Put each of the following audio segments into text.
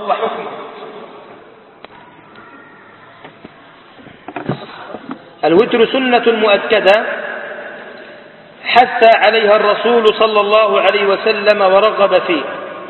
وحكمه الوتر سنة مؤكدة حث عليها الرسول صلى الله عليه وسلم ورغب فيه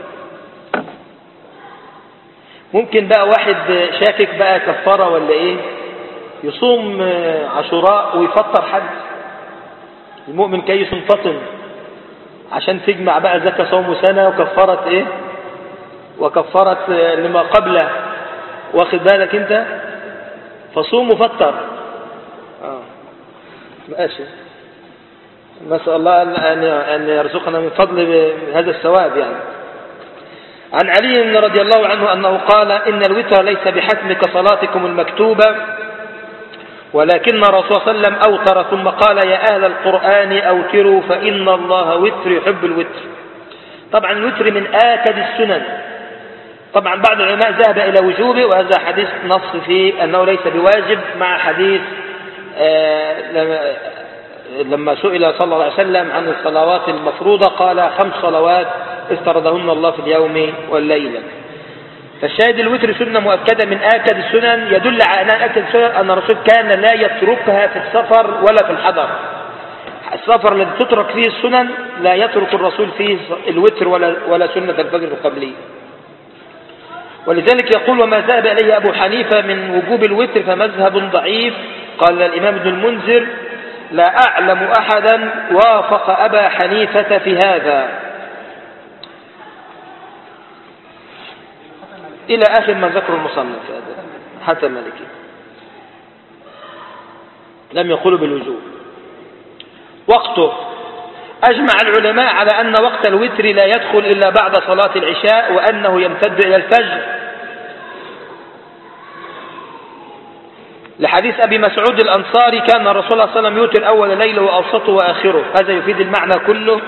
ممكن بقى واحد شاكك بقى كفارة ولا ايه يصوم عاشوراء ويفطر حد المؤمن كيس فطن عشان تجمع بقى زكاة صوم سنة وكفرت ايه وكفرت لما قبله واخد بالك انت فصوم وفطر اه ماشي نسأل الله أن أن يرزقنا من فضل هذا الثواب يعني عن علي رضي الله عنه أنه قال إن الوتر ليس بحتم كصلاتكم المكتوبة ولكن الرسول صلى الله عليه وسلم أوتر ثم قال يا أهل القرآن أوتروا فإن الله وتر يحب الوتر طبعا الوتر من آكد السنن طبعا بعض العلماء ذهب إلى وجوبه وهذا حديث نص فيه أنه ليس بواجب مع حديث لما سئل صلى الله عليه وسلم عن الصلوات المفروضة قال خمس صلوات افترضهن الله في اليوم والليلة فالشاهد الوتر سنة مؤكدة من آكد السنن يدل على أن آكد السنن أن الرسول كان لا يتركها في السفر ولا في الحضر السفر الذي تترك فيه السنن لا يترك الرسول فيه الوتر ولا, ولا سنة الفجر القبلي ولذلك يقول وما ذهب إليه أبو حنيفة من وجوب الوتر فمذهب ضعيف قال الإمام ابن المنذر لا أعلم أحدا وافق أبا حنيفة في هذا إلى آخر ما ذكر المصنف هذا حتى المالكي لم يقولوا بالوجوب وقته أجمع العلماء على أن وقت الوتر لا يدخل إلا بعد صلاة العشاء وأنه يمتد إلى الفجر لحديث أبي مسعود الأنصاري كان الرسول صلى الله عليه وسلم يوتر أول ليلة وأوسطه وآخره هذا يفيد المعنى كله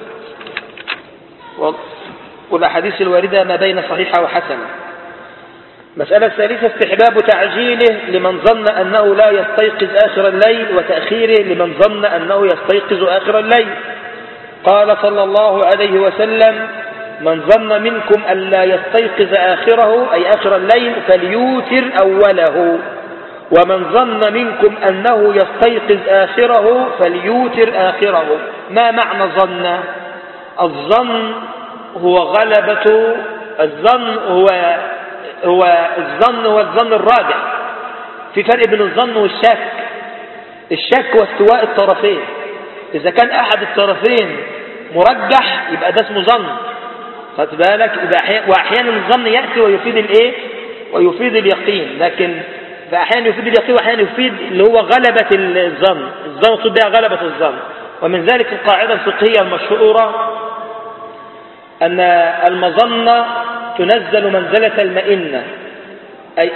والأحاديث الواردة ما بين صحيحة وحسنة مسألة الثالثة استحباب تعجيله لمن ظن أنه لا يستيقظ آخر الليل وتأخيره لمن ظن أنه يستيقظ آخر الليل قال صلى الله عليه وسلم من ظن منكم أن لا يستيقظ آخره أي آخر الليل فليوتر أوله ومن ظن منكم أنه يستيقظ آخره فليوتر آخره ما معنى ظن الظن هو غلبة الظن هو هو الظن هو الظن الراجع في فرق بين الظن والشك الشك واستواء الطرفين إذا كان أحد الطرفين مرجح يبقى ده اسمه ظن خد بالك يبقى وأحيانا الظن يأتي ويفيد الإيه ويفيد اليقين لكن فأحيانا يفيد اليقين وأحيانا يفيد اللي هو غلبة الظن الظن مقصود بها غلبة الظن ومن ذلك القاعدة الفقهية المشهورة أن المظنة تنزل منزلة المئنة أي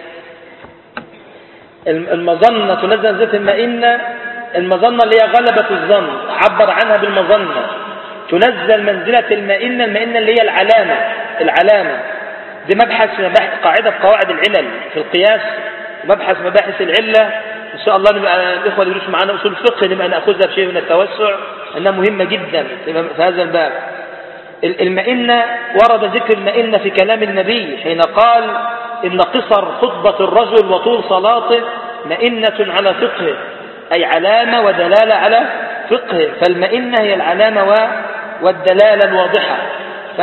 المظنة تنزل منزلة المئنة المظنة اللي هي غلبة الظن عبر عنها بالمظنة تنزل منزلة المئنة المئنة اللي هي العلامة العلامة دي مبحث مباحث قاعدة في قواعد العلل في القياس مبحث مباحث العلة إن شاء الله نبقى الإخوة اللي يدرسوا معانا أصول الفقه نبقى نأخذها بشيء من التوسع أنها مهمة جدا في هذا الباب المئنة ورد ذكر المئنة في كلام النبي حين قال إن قصر خطبة الرجل وطول صلاته مئنة على فقهه أي علامة ودلالة على فقهه فالمئنة هي العلامة والدلالة الواضحة ف...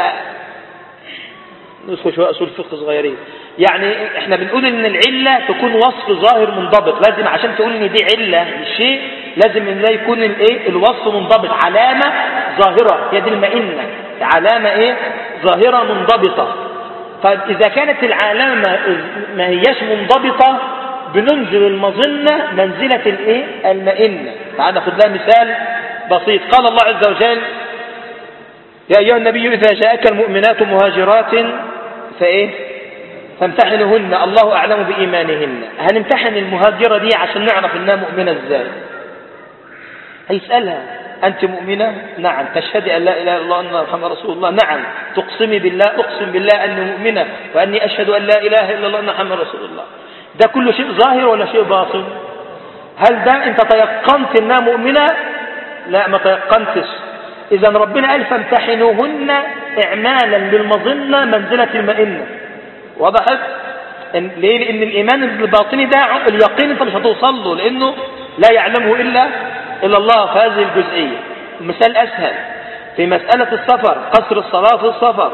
ندخل شوية أصول فقه صغيرين يعني احنا بنقول ان العلة تكون وصف ظاهر منضبط لازم عشان تقول ان دي علة للشيء لازم ان ده يكون الايه الوصف منضبط علامة ظاهرة هي دي المئنة علامة ايه ظاهرة منضبطة طيب اذا كانت العلامة ما هياش منضبطة بننزل المظنة منزلة الايه المئنة تعال ناخد لها مثال بسيط قال الله عز وجل يا أيها النبي إذا جاءك المؤمنات مهاجرات فإيه فامتحنهن الله أعلم بإيمانهن هنمتحن المهاجرة دي عشان نعرف إنها مؤمنة إزاي هيسألها أنت مؤمنة نعم تشهدي أن لا إله إلا الله أن محمد رسول الله نعم تقسمي بالله أقسم بالله أني مؤمنة وأني أشهد أن لا إله إلا الله أن محمد رسول الله ده كله شيء ظاهر ولا شيء باطن هل ده أنت تيقنت أنها مؤمنة لا ما تيقنتش إذا ربنا قال فامتحنوهن إعمالا بالمظنة منزلة المئنة وضحت إن ليه لان الايمان الباطني ده اليقين انت مش هتوصل له لانه لا يعلمه الا الا الله في هذه الجزئيه مثال اسهل في مساله السفر قصر الصلاه في السفر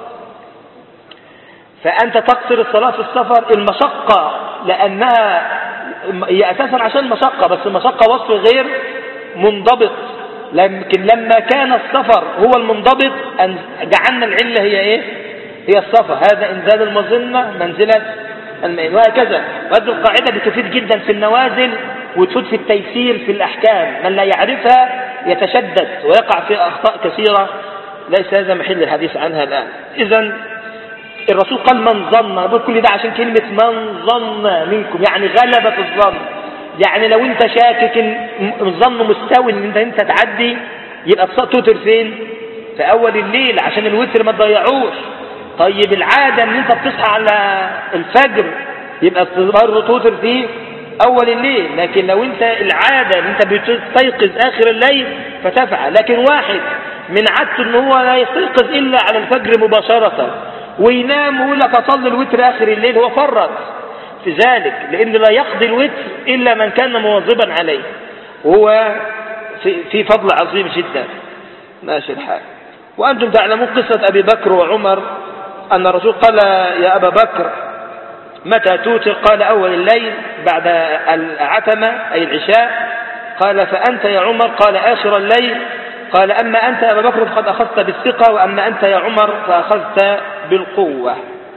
فانت تقصر الصلاه في السفر المشقه لانها هي اساسا عشان مشقه بس المشقه وصف غير منضبط لكن لما كان السفر هو المنضبط أن جعلنا العله هي ايه هي السفر هذا انزال المظنه منزله الماء وهكذا وهذه القاعدة بتفيد جدا في النوازل وتفيد في التيسير في الأحكام من لا يعرفها يتشدد ويقع في أخطاء كثيرة ليس هذا محل الحديث عنها الآن إذا الرسول قال من ظن أقول كل ده عشان كلمة من ظن منكم يعني غلبة في الظن يعني لو انت شاكك ان الظن مستوي ان انت, انت تعدي يبقى توتر فين في اول الليل عشان الوتر ما تضيعوش طيب العادة ان انت بتصحى على الفجر يبقى برضه توتر في اول الليل لكن لو انت العادة ان انت بتستيقظ اخر الليل فتفعل لكن واحد من عادته ان هو لا يستيقظ الا على الفجر مباشرة وينام ويقول لك اصلي الوتر اخر الليل هو فرط في ذلك لان لا يقضي الوتر الا من كان مواظبا عليه وهو في, في فضل عظيم جدا ماشي الحال وأنتم تعلمون قصة أبي بكر وعمر أن الرسول قال يا أبا بكر متى توتر قال أول الليل بعد العتمة أي العشاء قال فأنت يا عمر قال آخر الليل قال أما أنت يا أبا بكر فقد أخذت بالثقة وأما أنت يا عمر فأخذت بالقوة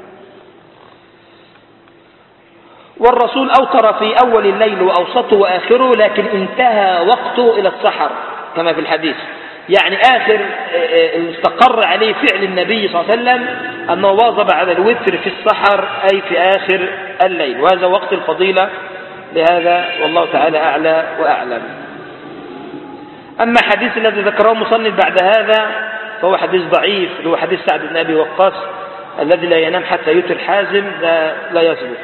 والرسول أوتر في أول الليل وأوسطه وآخره لكن انتهى وقته إلى السحر كما في الحديث يعني آخر آه، آه، استقر عليه فعل النبي صلى الله عليه وسلم أنه واظب على الوتر في السحر أي في آخر الليل وهذا وقت الفضيلة لهذا والله تعالى أعلى وأعلم أما حديث الذي ذكره مصنف بعد هذا فهو حديث ضعيف اللي هو حديث سعد بن أبي وقاص الذي لا ينام حتى يتر حازم لا, لا يثبت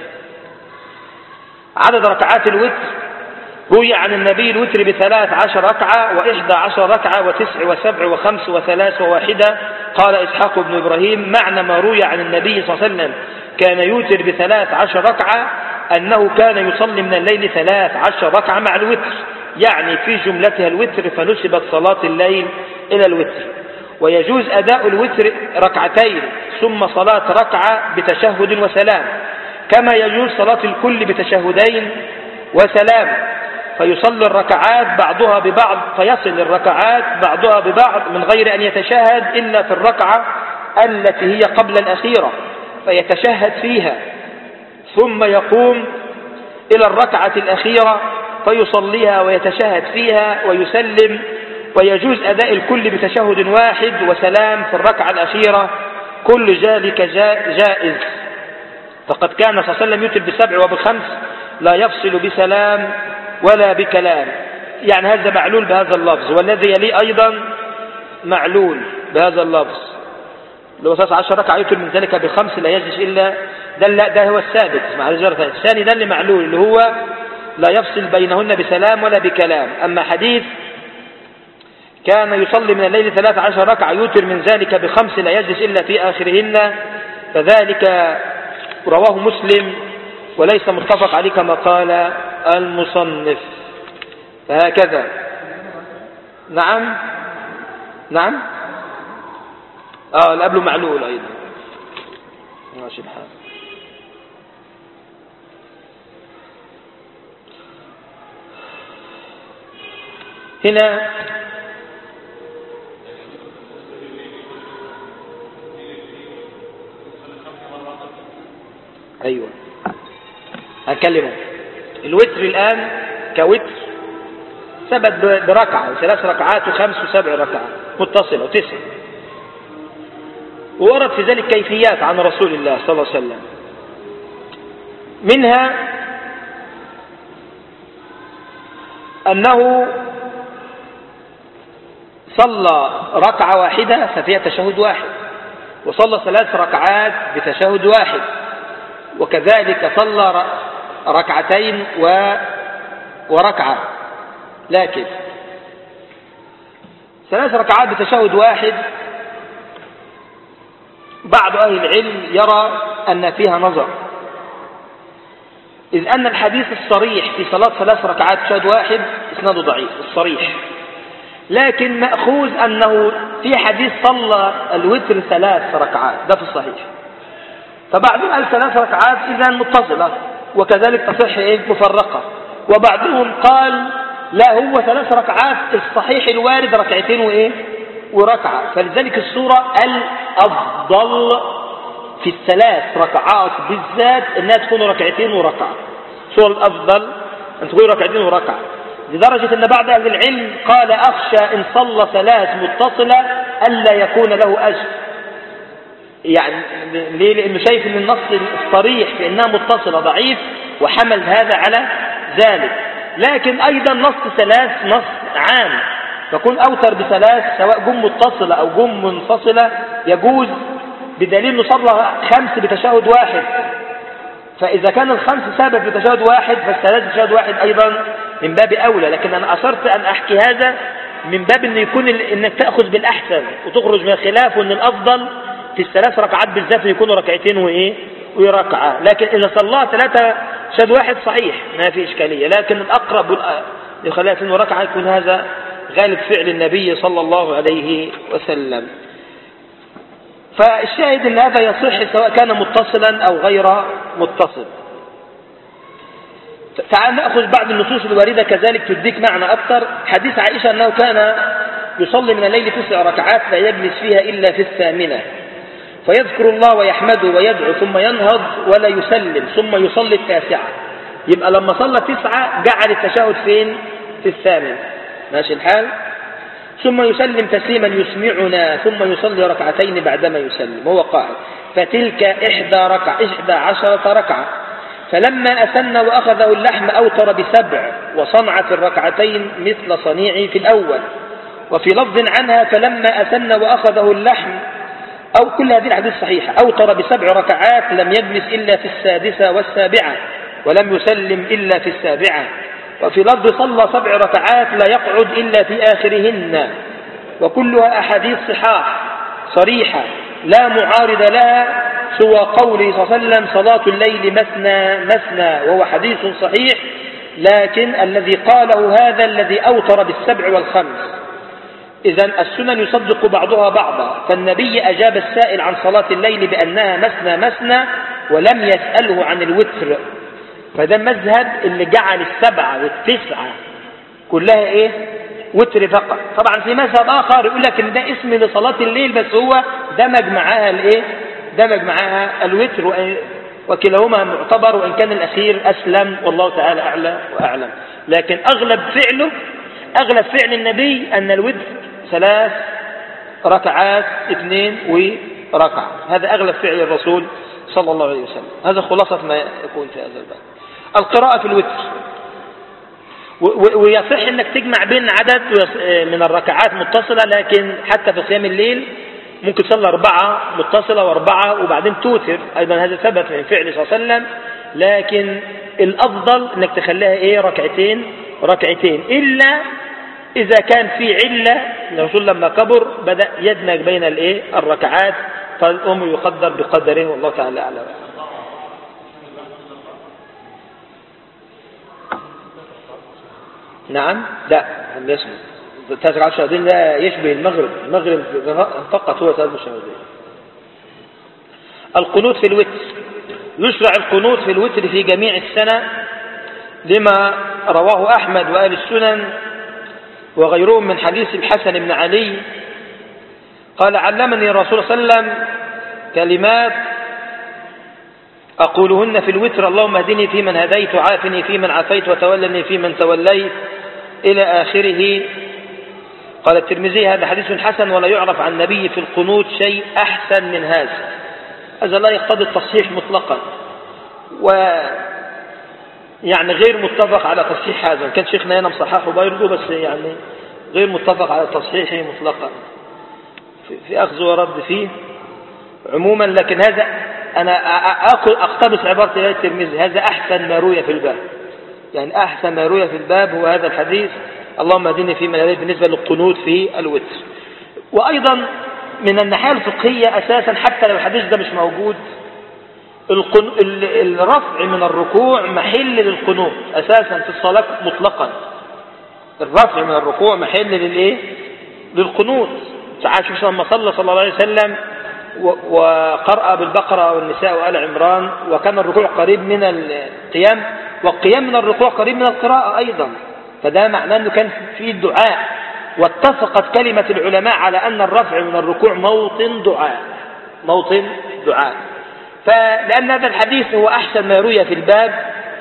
عدد ركعات الوتر روي عن النبي الوتر بثلاث عشر ركعة وإحدى عشر ركعة وتسع وسبع وخمس وثلاث وواحدة قال إسحاق بن إبراهيم معنى ما روي عن النبي صلى الله عليه وسلم كان يوتر بثلاث عشر ركعة أنه كان يصلي من الليل ثلاث عشر ركعة مع الوتر يعني في جملتها الوتر فنسبت صلاة الليل إلى الوتر ويجوز أداء الوتر ركعتين ثم صلاة ركعة بتشهد وسلام كما يجوز صلاة الكل بتشهدين وسلام فيصلي الركعات بعضها ببعض فيصل الركعات بعضها ببعض من غير أن يتشهد إلا في الركعة التي هي قبل الأخيرة فيتشهد فيها ثم يقوم إلى الركعة الأخيرة فيصليها ويتشهد فيها ويسلم ويجوز أداء الكل بتشهد واحد وسلام في الركعة الأخيرة كل ذلك جائز فقد كان صلى الله عليه وسلم يتل بسبع وبخمس لا يفصل بسلام ولا بكلام يعني هذا معلول بهذا اللفظ والذي يليه أيضا معلول بهذا اللفظ لو أساس عشر ركعة يتل من ذلك بخمس لا يجلس إلا ده, لا ده هو الثابت مع الثاني ده اللي معلول اللي هو لا يفصل بينهن بسلام ولا بكلام أما حديث كان يصلي من الليل ثلاث عشر ركعة يوتر من ذلك بخمس لا يجلس إلا في آخرهن فذلك رواه مسلم وليس متفق عليه كما قال المصنف فهكذا نعم نعم اه اللي قبله معلول ايضا ماشي الحال هنا ايوه هكلمه الوتر الآن كوتر ثبت بركعة وثلاث ركعات وخمس وسبع ركعات متصلة وتسع وورد في ذلك كيفيات عن رسول الله صلى الله عليه وسلم منها أنه صلى ركعة واحدة ففيها تشهد واحد وصلى ثلاث ركعات بتشهد واحد وكذلك صلى ركعتين و وركعة لكن ثلاث ركعات بتشهد واحد بعض أهل العلم يرى أن فيها نظر إذ أن الحديث الصريح في صلاة ثلاث ركعات شهد واحد إسناده ضعيف الصريح لكن مأخوذ أنه في حديث صلى الوتر ثلاث ركعات ده في الصحيح فبعضهم قال ثلاث ركعات إذا متصلة وكذلك تصح إيه مفرقة وبعضهم قال لا هو ثلاث ركعات الصحيح الوارد ركعتين وإيه وركعة فلذلك السورة الأفضل في الثلاث ركعات بالذات انها تكون ركعتين وركعة سورة الأفضل أن تكون ركعتين وركعة لدرجة أن بعض أهل العلم قال أخشى إن صلى ثلاث متصلة ألا يكون له أجر يعني ليه لأنه شايف أن النص الصريح في أنها متصلة ضعيف وحمل هذا على ذلك لكن أيضا نص ثلاث نص عام فكون أوتر بثلاث سواء جم متصلة أو جم منفصلة يجوز بدليل أنه صلى خمس بتشهد واحد فإذا كان الخمس ثابت بتشهد واحد فالثلاث بتشهد واحد أيضا من باب أولى لكن أنا أصرت أن أحكي هذا من باب أن يكون أنك تأخذ بالأحسن وتخرج من الخلاف وأن الأفضل في الثلاث ركعات بالذات يكونوا ركعتين وإيه وركعة لكن إذا صلى ثلاثة شهد واحد صحيح ما في إشكالية لكن الأقرب لخلاف وركعة يكون هذا غالب فعل النبي صلى الله عليه وسلم فالشاهد ان هذا يصح سواء كان متصلا او غير متصل تعال نأخذ بعض النصوص الواردة كذلك تديك معنى أكثر حديث عائشة أنه كان يصلي من الليل تسع ركعات لا يجلس فيها إلا في الثامنة فيذكر الله ويحمده ويدعو ثم ينهض ولا يسلم ثم يصلي التاسعة يبقى لما صلى تسعة جعل التشهد فين في الثامن ماشي الحال ثم يسلم تسليما يسمعنا ثم يصلي ركعتين بعدما يسلم وهو قاعد فتلك إحدى ركعة إحدى عشرة ركعة فلما أسن وأخذه اللحم أوتر بسبع وصنع في الركعتين مثل صنيعي في الأول وفي لفظ عنها فلما أسن وأخذه اللحم أو كل هذه الحديث صحيحة أوتر بسبع ركعات لم يجلس إلا في السادسة والسابعة ولم يسلم إلا في السابعة وفي لفظ صلى سبع ركعات لا يقعد إلا في آخرهن وكلها أحاديث صحاح صريحة لا معارض لها سوى قوله صلى الله عليه وسلم صلاة الليل مثنى مثنى وهو حديث صحيح لكن الذي قاله هذا الذي أوتر بالسبع والخمس إذا السنن يصدق بعضها بعضا فالنبي أجاب السائل عن صلاة الليل بأنها مثنى مثنى ولم يسأله عن الوتر فده مذهب اللي جعل السبعة والتسعة كلها ايه وتر فقط طبعا في مذهب اخر يقول لك ان ده اسم لصلاة الليل بس هو دمج معاها الايه دمج معاها الوتر وكلاهما معتبر وان كان الاخير اسلم والله تعالى اعلى واعلم لكن اغلب فعله اغلب فعل النبي ان الوتر ثلاث ركعات اثنين وركعة هذا اغلب فعل الرسول صلى الله عليه وسلم هذا خلاصة ما يكون في هذا الباب القراءة في الوتر ويصح انك تجمع بين عدد من الركعات متصلة لكن حتى في قيام الليل ممكن تصلي أربعة متصلة وأربعة وبعدين توتر أيضا هذا ثبت من فعل صلى الله عليه وسلم لكن الأفضل أنك تخليها إيه ركعتين ركعتين إلا إذا كان في علة الرسول لما كبر بدأ يدمج بين الإيه الركعات فالأمر يقدر بقدره والله تعالى أعلم نعم لا لم يشبه تسع عشر دين لا يشبه المغرب المغرب فقط هو ثلاث مشاهدين القنوت في الوتر يشرع القنوت في الوتر في جميع السنة لما رواه أحمد وآل السنن وغيرهم من حديث الحسن بن علي قال علمني الرسول صلى الله عليه وسلم كلمات أقولهن في الوتر اللهم اهدني فيمن هديت وعافني فيمن عافيت وتولني فيمن توليت إلى آخره قال الترمذي هذا حديث حسن ولا يعرف عن النبي في القنوت شيء أحسن من هذا هذا لا يقتضي التصحيح مطلقا و يعني غير متفق على تصحيح هذا كان شيخنا هنا مصححه برضه بس يعني غير متفق على تصحيحه مطلقا في أخذ ورد فيه عموما لكن هذا أنا أقتبس عبارة الإمام الترمذي هذا أحسن ما روي في الباب يعني أحسن ما روي في الباب هو هذا الحديث اللهم اهدني في من بالنسبة للقنوت في الوتر وأيضا من الناحية الفقهية أساسا حتى لو الحديث ده مش موجود القن... الرفع من الركوع محل للقنوط أساسا في الصلاة مطلقا الرفع من الركوع محل للإيه للقنوط شوف لما صلى صلى الله عليه وسلم وقرأ بالبقرة والنساء وآل عمران وكان الركوع قريب من القيام والقيام من الركوع قريب من القراءة أيضا فده معناه أنه كان في الدعاء واتفقت كلمة العلماء على أن الرفع من الركوع موطن دعاء موطن دعاء فلأن هذا الحديث هو أحسن ما روي في الباب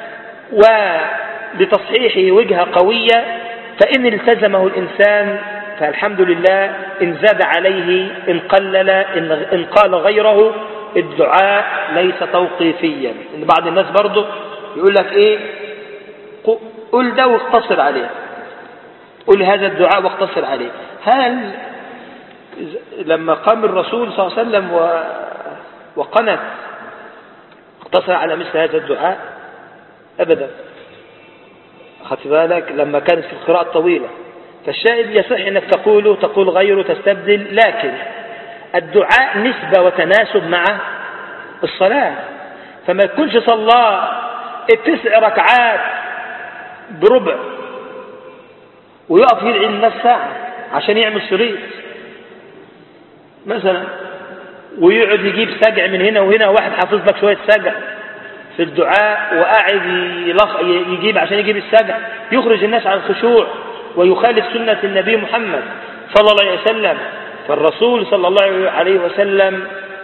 ولتصحيحه وجهة قوية فإن التزمه الإنسان فالحمد لله إن زاد عليه إن قلل إن قال غيره الدعاء ليس توقيفيا إن بعض الناس برضه يقول لك إيه قل ده واقتصر عليه قل هذا الدعاء واقتصر عليه هل لما قام الرسول صلى الله عليه وسلم وقنت اقتصر على مثل هذا الدعاء أبدا أخذت بالك لما كانت في القراءة الطويلة فالشاهد يصح أنك تقول تقول غيره تستبدل لكن الدعاء نسبة وتناسب مع الصلاة فما يكونش صلى التسع ركعات بربع ويقف يدعي الناس ساعة عشان يعمل شريط مثلا ويقعد يجيب سجع من هنا وهنا واحد حافظ لك شوية سجع في الدعاء وقاعد يجيب عشان يجيب السجع يخرج الناس عن الخشوع ويخالف سنة النبي محمد صلى الله عليه وسلم فالرسول صلى الله عليه وسلم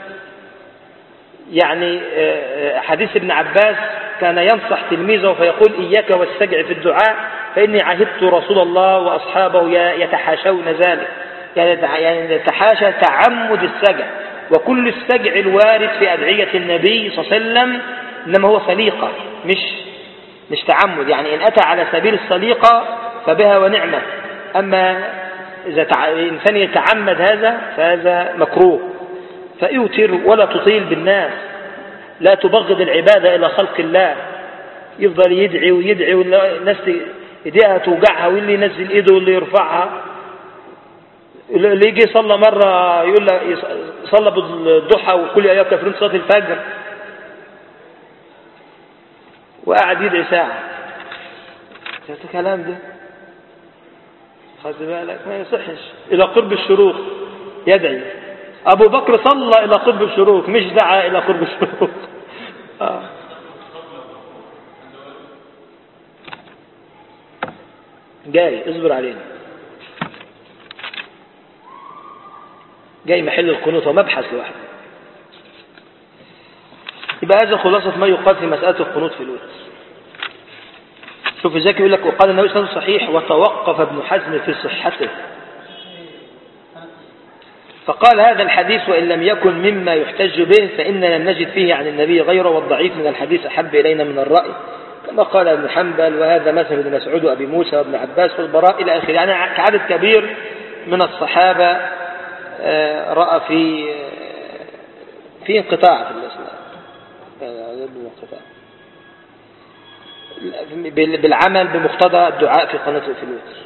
يعني حديث ابن عباس كان ينصح تلميذه فيقول إياك والسجع في الدعاء فإني عهدت رسول الله وأصحابه يتحاشون ذلك يعني يتحاشى تعمد السجع وكل السجع الوارد في أدعية النبي صلى الله عليه وسلم إنما هو سليقة مش مش تعمد يعني إن أتى على سبيل السليقة فبها ونعمة أما إذا الإنسان يتعمد هذا فهذا مكروه فيوتر ولا تطيل بالناس لا تبغض العبادة إلى خلق الله يفضل يدعي ويدعي والناس ايديها توجعها واللي ينزل ايده واللي يرفعها اللي يجي يصلى مرة يقول له صلى بالضحى وكل ايات كافرين صلاة الفجر وقعد يدعي ساعة شفت الكلام ده خد بالك ما يصحش إلى قرب الشروق يدعي أبو بكر صلى إلى قرب الشروق مش دعا إلى قرب الشروق آه. جاي اصبر علينا جاي محل القنوط ومبحث لوحده يبقى هذا خلاصة ما يقال في مسألة القنوط في الوتر شوف ازاي يقول لك وقال النبي صلى الله عليه وسلم صحيح وتوقف ابن حزم في صحته فقال هذا الحديث وإن لم يكن مما يحتج به فإننا لم نجد فيه عن النبي غيره والضعيف من الحديث أحب إلينا من الرأي كما قال ابن حنبل وهذا مثل ابن مسعود وأبي موسى وابن عباس والبراء إلى آخره يعني عدد كبير من الصحابة رأى في في انقطاع في الإسلام بالعمل بمقتضى الدعاء في قناة الفلوس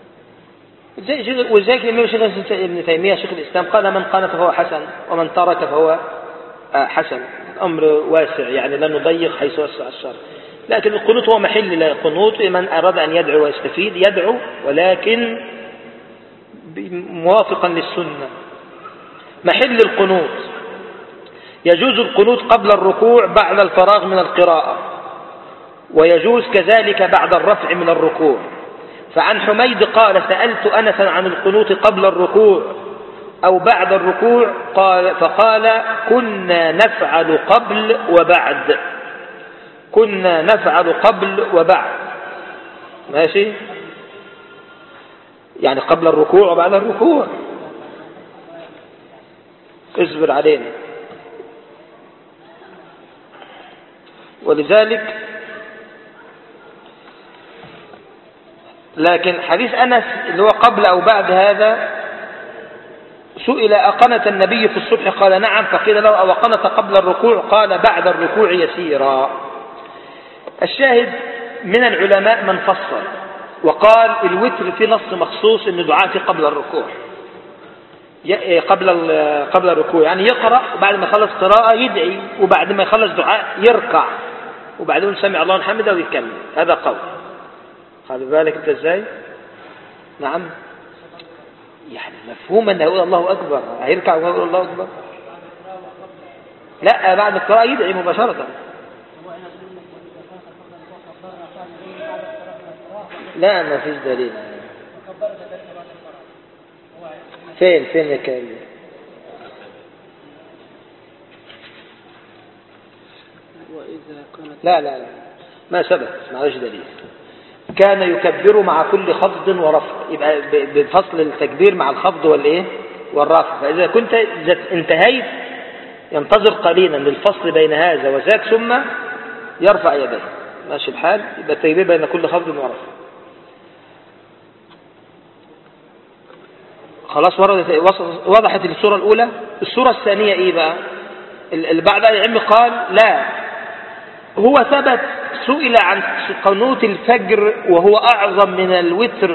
وزيك الإمام شيخ ابن تيمية شيخ الإسلام قال من قال فهو حسن ومن ترك فهو حسن الأمر واسع يعني لا نضيق حيث وسع الشر لكن القنوت هو محل للقنوت من أراد أن يدعو ويستفيد يدعو ولكن موافقا للسنة محل القنوت يجوز القنوت قبل الركوع بعد الفراغ من القراءة ويجوز كذلك بعد الرفع من الركوع فعن حميد قال سألت أنسا عن القنوت قبل الركوع أو بعد الركوع قال فقال كنا نفعل قبل وبعد كنا نفعل قبل وبعد ماشي يعني قبل الركوع وبعد الركوع اصبر علينا ولذلك لكن حديث أنس اللي هو قبل أو بعد هذا سئل أقنت النبي في الصبح قال نعم فقيل له أو قنت قبل الركوع قال بعد الركوع يسيرا الشاهد من العلماء من فصل وقال الوتر في نص مخصوص ان دعاتي قبل الركوع ي- قبل ال- قبل الركوع يعني يقرأ وبعد ما يخلص قراءة يدعي وبعد ما يخلص دعاء يركع وبعدين سمع الله حمده ويكمل هذا قول خد بالك انت ازاي نعم يعني مفهوم انه يقول الله اكبر هيركع ويقول الله اكبر لا بعد القراءة يدعي مباشرة لا ما فيش دليل فين فين يا كريم وإذا كانت لا لا لا ما ثبت معلش دليل كان يكبر مع كل خفض ورفع يبقى ب- بفصل التكبير مع الخفض والايه والرفع فاذا كنت إذا انتهيت ينتظر قليلا للفصل بين هذا وذاك ثم يرفع يديه ماشي الحال يبقى التكبير بين كل خفض ورفع خلاص وردت وص- وضحت الصورة الأولى الصورة الثانية إيه بقى ال- اللي بعد العلم قال لا هو ثبت سئل عن قنوت الفجر وهو أعظم من الوتر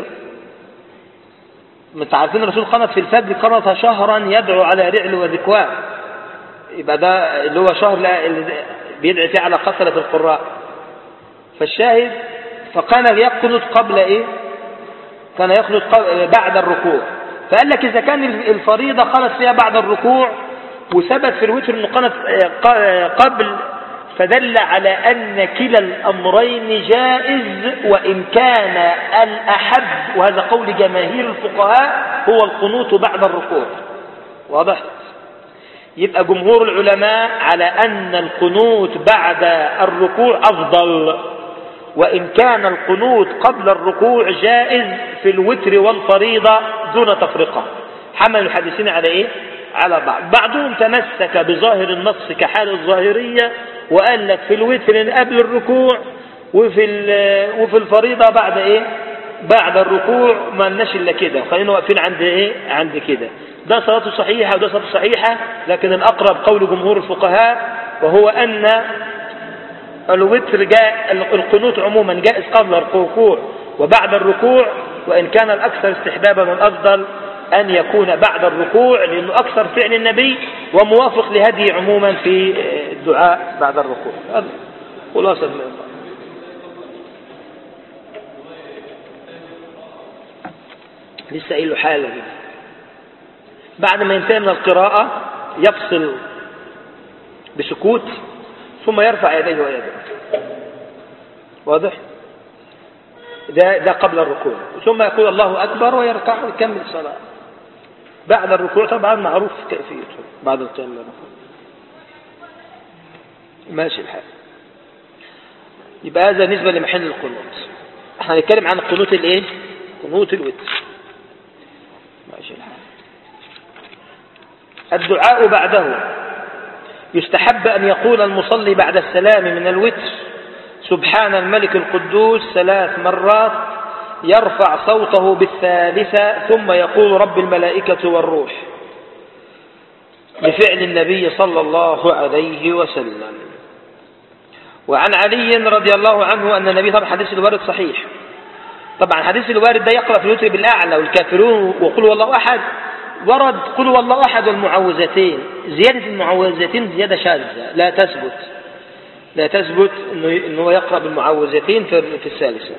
انت عارفين الرسول قنط في الفجر قنط شهرا يدعو على رعل وذكوان يبقى ده اللي هو شهر لا- اللي بيدعي فيه على كثرة القراء فالشاهد فكان يقنط قبل ايه كان يقنط قبل- بعد الركوع فقال لك إذا كان الفريضة قنط فيها بعد الركوع وثبت في الوتر أنه قنط قبل فدل على أن كلا الأمرين جائز وإن كان الأحب وهذا قول جماهير الفقهاء هو القنوت بعد الركوع واضح يبقى جمهور العلماء على أن القنوت بعد الركوع أفضل وإن كان القنوت قبل الركوع جائز في الوتر والفريضة دون تفرقة حمل الحديثين على إيه؟ على بعض بعضهم تمسك بظاهر النص كحال الظاهرية وقال لك في الوتر قبل الركوع وفي ال- وفي الفريضة بعد إيه؟ بعد الركوع ما لناش إلا كده خلينا واقفين عند إيه؟ عند كده ده صلاته صحيحة وده صلاته صحيحة لكن الأقرب قول جمهور الفقهاء وهو أن الوتر جاء القنوت عموما جائز قبل الركوع وبعد الركوع وإن كان الأكثر استحبابا والأفضل أن يكون بعد الركوع لأنه أكثر فعل النبي وموافق لهدي عموما في الدعاء بعد الركوع هذا خلاصة ما يقال. لسه قايل له حالة كده بعد ما ينتهي من القراءة يفصل بسكوت ثم يرفع يديه ويديه واضح ده ده قبل الركوع ثم يقول الله اكبر ويركع ويكمل الصلاه بعد الركوع طبعا معروف كيفيته بعد القيام من الركوع ماشي الحال يبقى هذا بالنسبه لمحل القنوت احنا هنتكلم عن قنوت الايه قنوت الوتر ماشي الحال الدعاء بعده يستحب أن يقول المصلي بعد السلام من الوتر سبحان الملك القدوس ثلاث مرات يرفع صوته بالثالثة ثم يقول رب الملائكة والروح لفعل النبي صلى الله عليه وسلم وعن علي رضي الله عنه أن النبي طبعا حديث الوارد صحيح طبعا حديث الوارد ده يقرأ في الوتر بالأعلى والكافرون وقل والله أحد ورد قل والله أحد والمعوذتين زيادة المعوذتين زيادة شاذة لا تثبت لا تثبت انه انه يقرأ بالمعوذتين في في الثالثة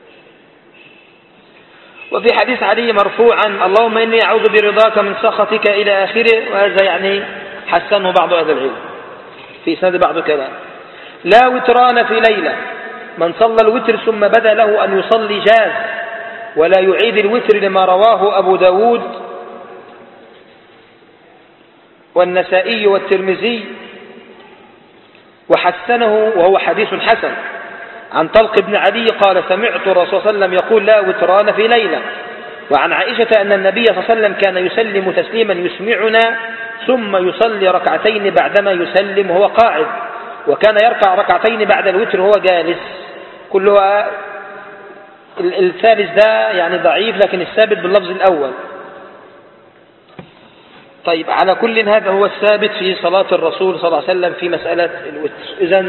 وفي حديث علي مرفوعا اللهم إني أعوذ برضاك من سخطك إلى آخره وهذا يعني حسنه بعض أهل العلم في سند بعض كلام لا وتران في ليلة من صلى الوتر ثم بدا له أن يصلي جاز ولا يعيد الوتر لما رواه أبو داود والنسائي والترمذي وحسنه وهو حديث حسن عن طلق بن علي قال سمعت الرسول صلى الله عليه وسلم يقول لا وتران في ليلة وعن عائشة أن النبي صلى الله عليه وسلم كان يسلم تسليما يسمعنا ثم يصلي ركعتين بعدما يسلم وهو قاعد وكان يركع ركعتين بعد الوتر وهو جالس كلها الثالث ده يعني ضعيف لكن الثابت باللفظ الأول طيب على كل هذا هو الثابت في صلاة الرسول صلى الله عليه وسلم في مسألة الوتر إذا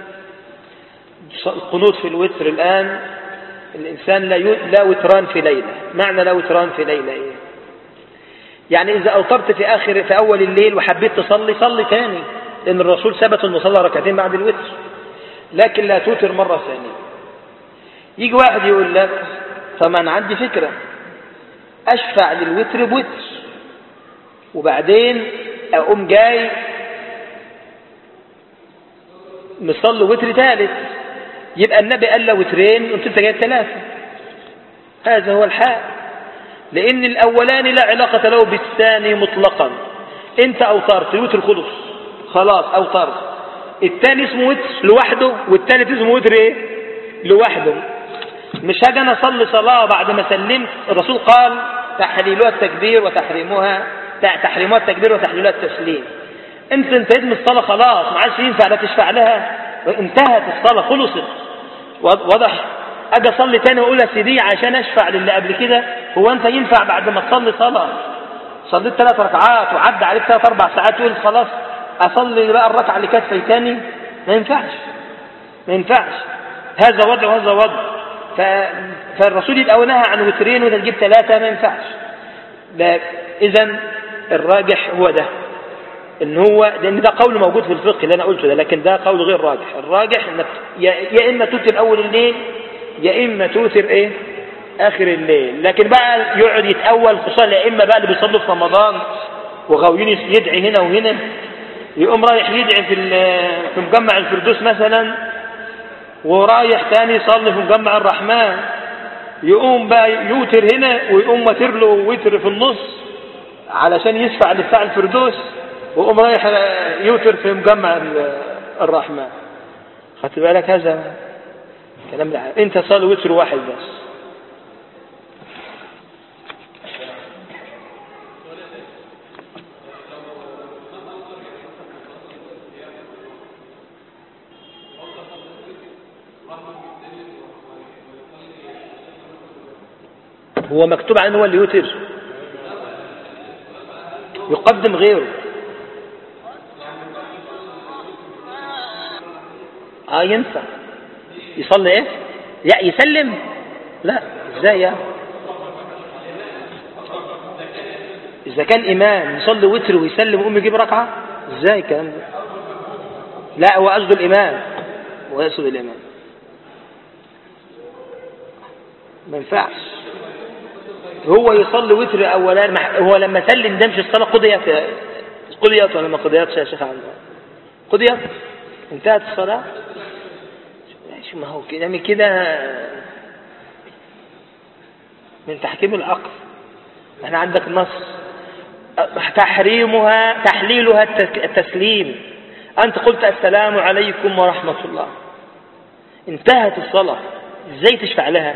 القنوت في الوتر الآن الإنسان لا لا وتران في ليلة معنى لا وتران في ليلة إيه؟ يعني إذا أوترت في آخر في أول الليل وحبيت تصلي صلي تاني لأن الرسول ثبت أنه صلى ركعتين بعد الوتر لكن لا توتر مرة ثانية يجي واحد يقول لك طب أنا عندي فكرة أشفع للوتر بوتر وبعدين أقوم جاي مصلي وتر ثالث يبقى النبي قال له وترين وانت جايب ثلاثة هذا هو الحال لأن الأولاني لا علاقة له بالثاني مطلقا انت أوترت الوتر خلص خلاص أوترت الثاني اسمه وتر لوحده والثالث اسمه وتر ايه لوحده مش هاجي انا اصلي صلاه بعد ما سلمت الرسول قال تحليلها التكبير وتحريمها تحريمها التكبير وتحليلها التسليم انت انتهيت من الصلاه خلاص ما عادش ينفع لا تشفع لها انتهت الصلاه خلصت واضح اجي اصلي تاني واقول يا سيدي عشان اشفع للي قبل كده هو انت ينفع بعد ما تصلي صلاه صليت ثلاث ركعات وعدى عليك ثلاث اربع ساعات تقول خلاص اصلي بقى الركعه اللي كانت فايتاني ما ينفعش ما ينفعش هذا وضع وهذا وضع ف... فالرسول يبقى نهى عن وترين وده تجيب ثلاثة ما ينفعش إذا الراجح هو ده ان هو لان ده قول موجود في الفقه اللي انا قلته ده لكن ده قول غير راجح الراجح انك يا, يا اما توتر اول الليل يا اما توتر ايه اخر الليل لكن بقى يقعد يتاول خصوصا يا اما بقى اللي بيصلوا في رمضان وغاويين يدعي هنا وهنا يقوم رايح يدعي في في مجمع الفردوس مثلا ورايح تاني يصلي في مجمع الرحمن يقوم بقى يوتر هنا ويقوم وتر له وتر في النص علشان يشفع لبتاع الفردوس ويقوم رايح يوتر في مجمع الرحمن خدت بالك هذا كلام لا انت صلي وتر واحد بس هو مكتوب عنه هو اللي يوتر يقدم غيره اه ينفع يصلي ايه لا يسلم لا ازاي يا اذا كان امام يصلي وتر ويسلم ويقوم يجيب ركعه ازاي الكلام ده لا هو قصده الامام هو يقصد الامام ما ينفعش هو يصلي وتر اولان هو لما سلم ده مش الصلاه قضيت قضيت ولا ما قضيتش يا شيخ عندنا قضيت انتهت الصلاه ماشي ما هو كده من كده من تحكيم العقل احنا عندك نص تحريمها تحليلها التسليم انت قلت السلام عليكم ورحمه الله انتهت الصلاه ازاي تشفع لها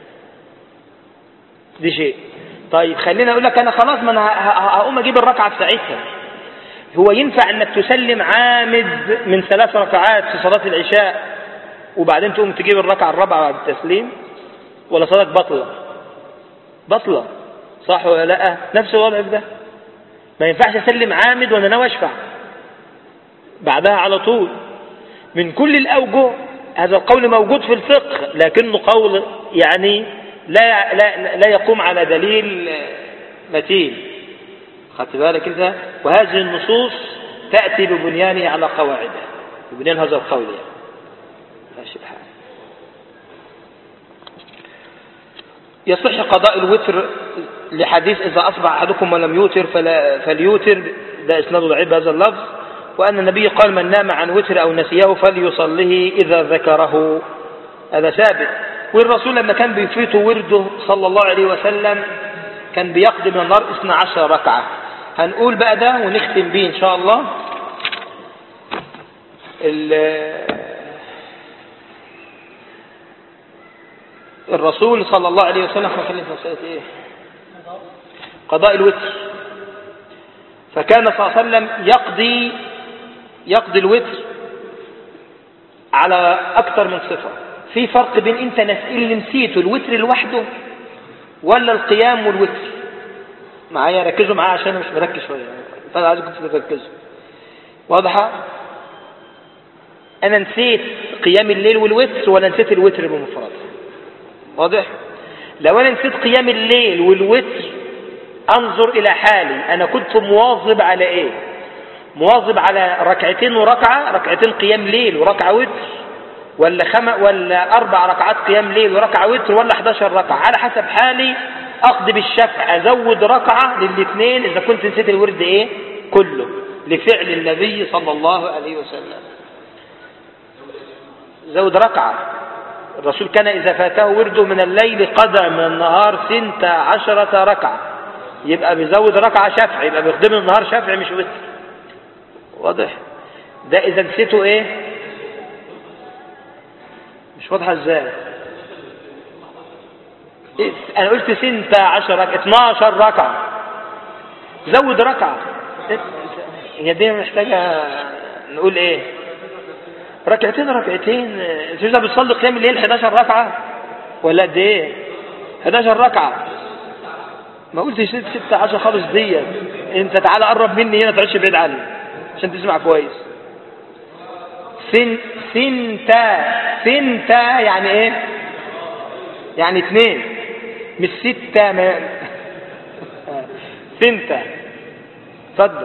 دي شيء طيب خلينا اقول لك انا خلاص ما انا هقوم اجيب الركعه في ساعتها هو ينفع انك تسلم عامد من ثلاث ركعات في صلاه العشاء وبعدين تقوم تجيب الركعه الرابعه بعد التسليم ولا صلاتك بطله بطله صح ولا لا نفس الوضع ده ما ينفعش اسلم عامد وانا ناوي اشفع بعدها على طول من كل الاوجه هذا القول موجود في الفقه لكنه قول يعني لا لا لا يقوم على دليل متين خدت بالك انت وهذه النصوص تأتي ببنيانه على قواعده ببنيان هذا القول يعني ماشي الحال يصح قضاء الوتر لحديث إذا أصبح أحدكم ولم يوتر فلا فليوتر ده إسناد ضعيف بهذا اللفظ وأن النبي قال من نام عن وتر أو نسيه فليصليه إذا ذكره هذا ثابت والرسول لما كان بيفيته ورده صلى الله عليه وسلم كان بيقضي من النار 12 ركعة هنقول بقى ده ونختم بيه إن شاء الله الرسول صلى الله عليه وسلم خلينا في مسألة إيه قضاء الوتر فكان صلى الله عليه وسلم يقضي يقضي الوتر على أكثر من صفة في فرق بين انت اللي نسيته الوتر لوحده ولا القيام والوتر معايا ركزوا معايا عشان مش مركز شويه فانا عايزكم تركزوا واضحه انا نسيت قيام الليل والوتر ولا نسيت الوتر بمفرده واضح لو انا نسيت قيام الليل والوتر أنظر إلى حالي أنا كنت مواظب على إيه مواظب على ركعتين وركعة ركعتين قيام ليل وركعة وتر ولا خم ولا أربع ركعات قيام ليل وركعة وتر ولا 11 ركعة على حسب حالي أقضي بالشفع أزود ركعة للاثنين إذا كنت نسيت الورد إيه كله لفعل النبي صلى الله عليه وسلم زود ركعة الرسول كان إذا فاته ورده من الليل قضى من النهار سنت عشرة ركعة يبقى بيزود ركعة شفع يبقى بيخدم النهار شفع مش وتر واضح ده إذا نسيته إيه مش واضحة إزاي إيه؟ أنا قلت سنت عشر ركعة 12 ركعة زود ركعة هي دي محتاجة نقول إيه ركعتين ركعتين انت مش بتصلي قيام الليل 11 ركعة ولا قد ايه 11 ركعة ما قلتش 16 خالص دي انت تعالى قرب مني هنا تعيش بعيد عني عشان تسمع كويس سن سنتا سنتا يعني ايه يعني اثنين مش ستة ما سنتا اتفضل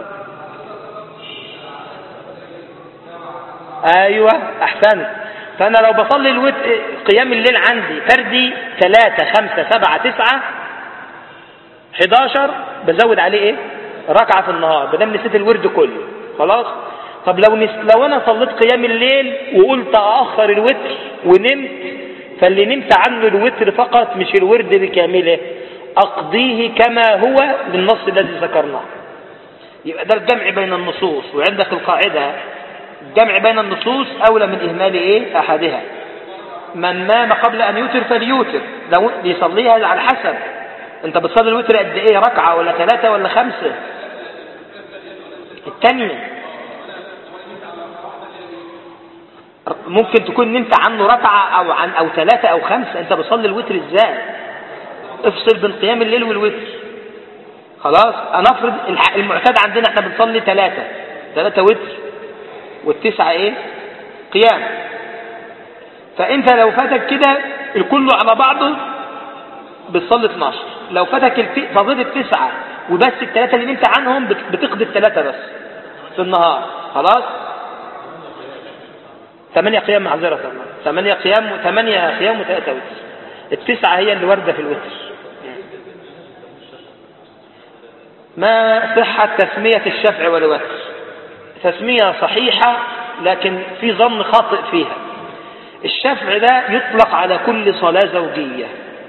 ايوه احسنت فانا لو بصلي الوت قيام الليل عندي فردي ثلاثة خمسة سبعة تسعة 11 بزود عليه ايه ركعة في النهار بدل نسيت الورد كله خلاص طب لو نس... لو انا صليت قيام الليل وقلت اخر الوتر ونمت فاللي نمت عنه الوتر فقط مش الورد بكامله اقضيه كما هو للنص الذي ذكرناه يبقى ده الجمع بين النصوص وعندك القاعدة الجمع بين النصوص أولى من إهمال إيه أحدها من نام قبل أن يوتر فليوتر لو يصليها على حسب أنت بتصلي الوتر قد إيه ركعة ولا ثلاثة ولا خمسة الثانية ممكن تكون نمت عنه ركعة أو عن أو ثلاثة أو خمسة أنت بتصلي الوتر إزاي افصل بين قيام الليل والوتر خلاص أنا أفرض المعتاد عندنا احنا بنصلي ثلاثة ثلاثة وتر والتسعة ايه قيام فانت لو فاتك كده الكل على بعضه بتصلي 12 لو فاتك فضيل التسعة وبس الثلاثة اللي نمت عنهم بتقضي الثلاثة بس في النهار خلاص ثمانية قيام معذرة ثمانية قيام ثمانية قيام وثلاثة وتر التسعة هي اللي واردة في الوتر ما صحة تسمية الشفع والوتر تسمية صحيحة لكن في ظن خاطئ فيها الشفع ده يطلق على كل صلاة زوجية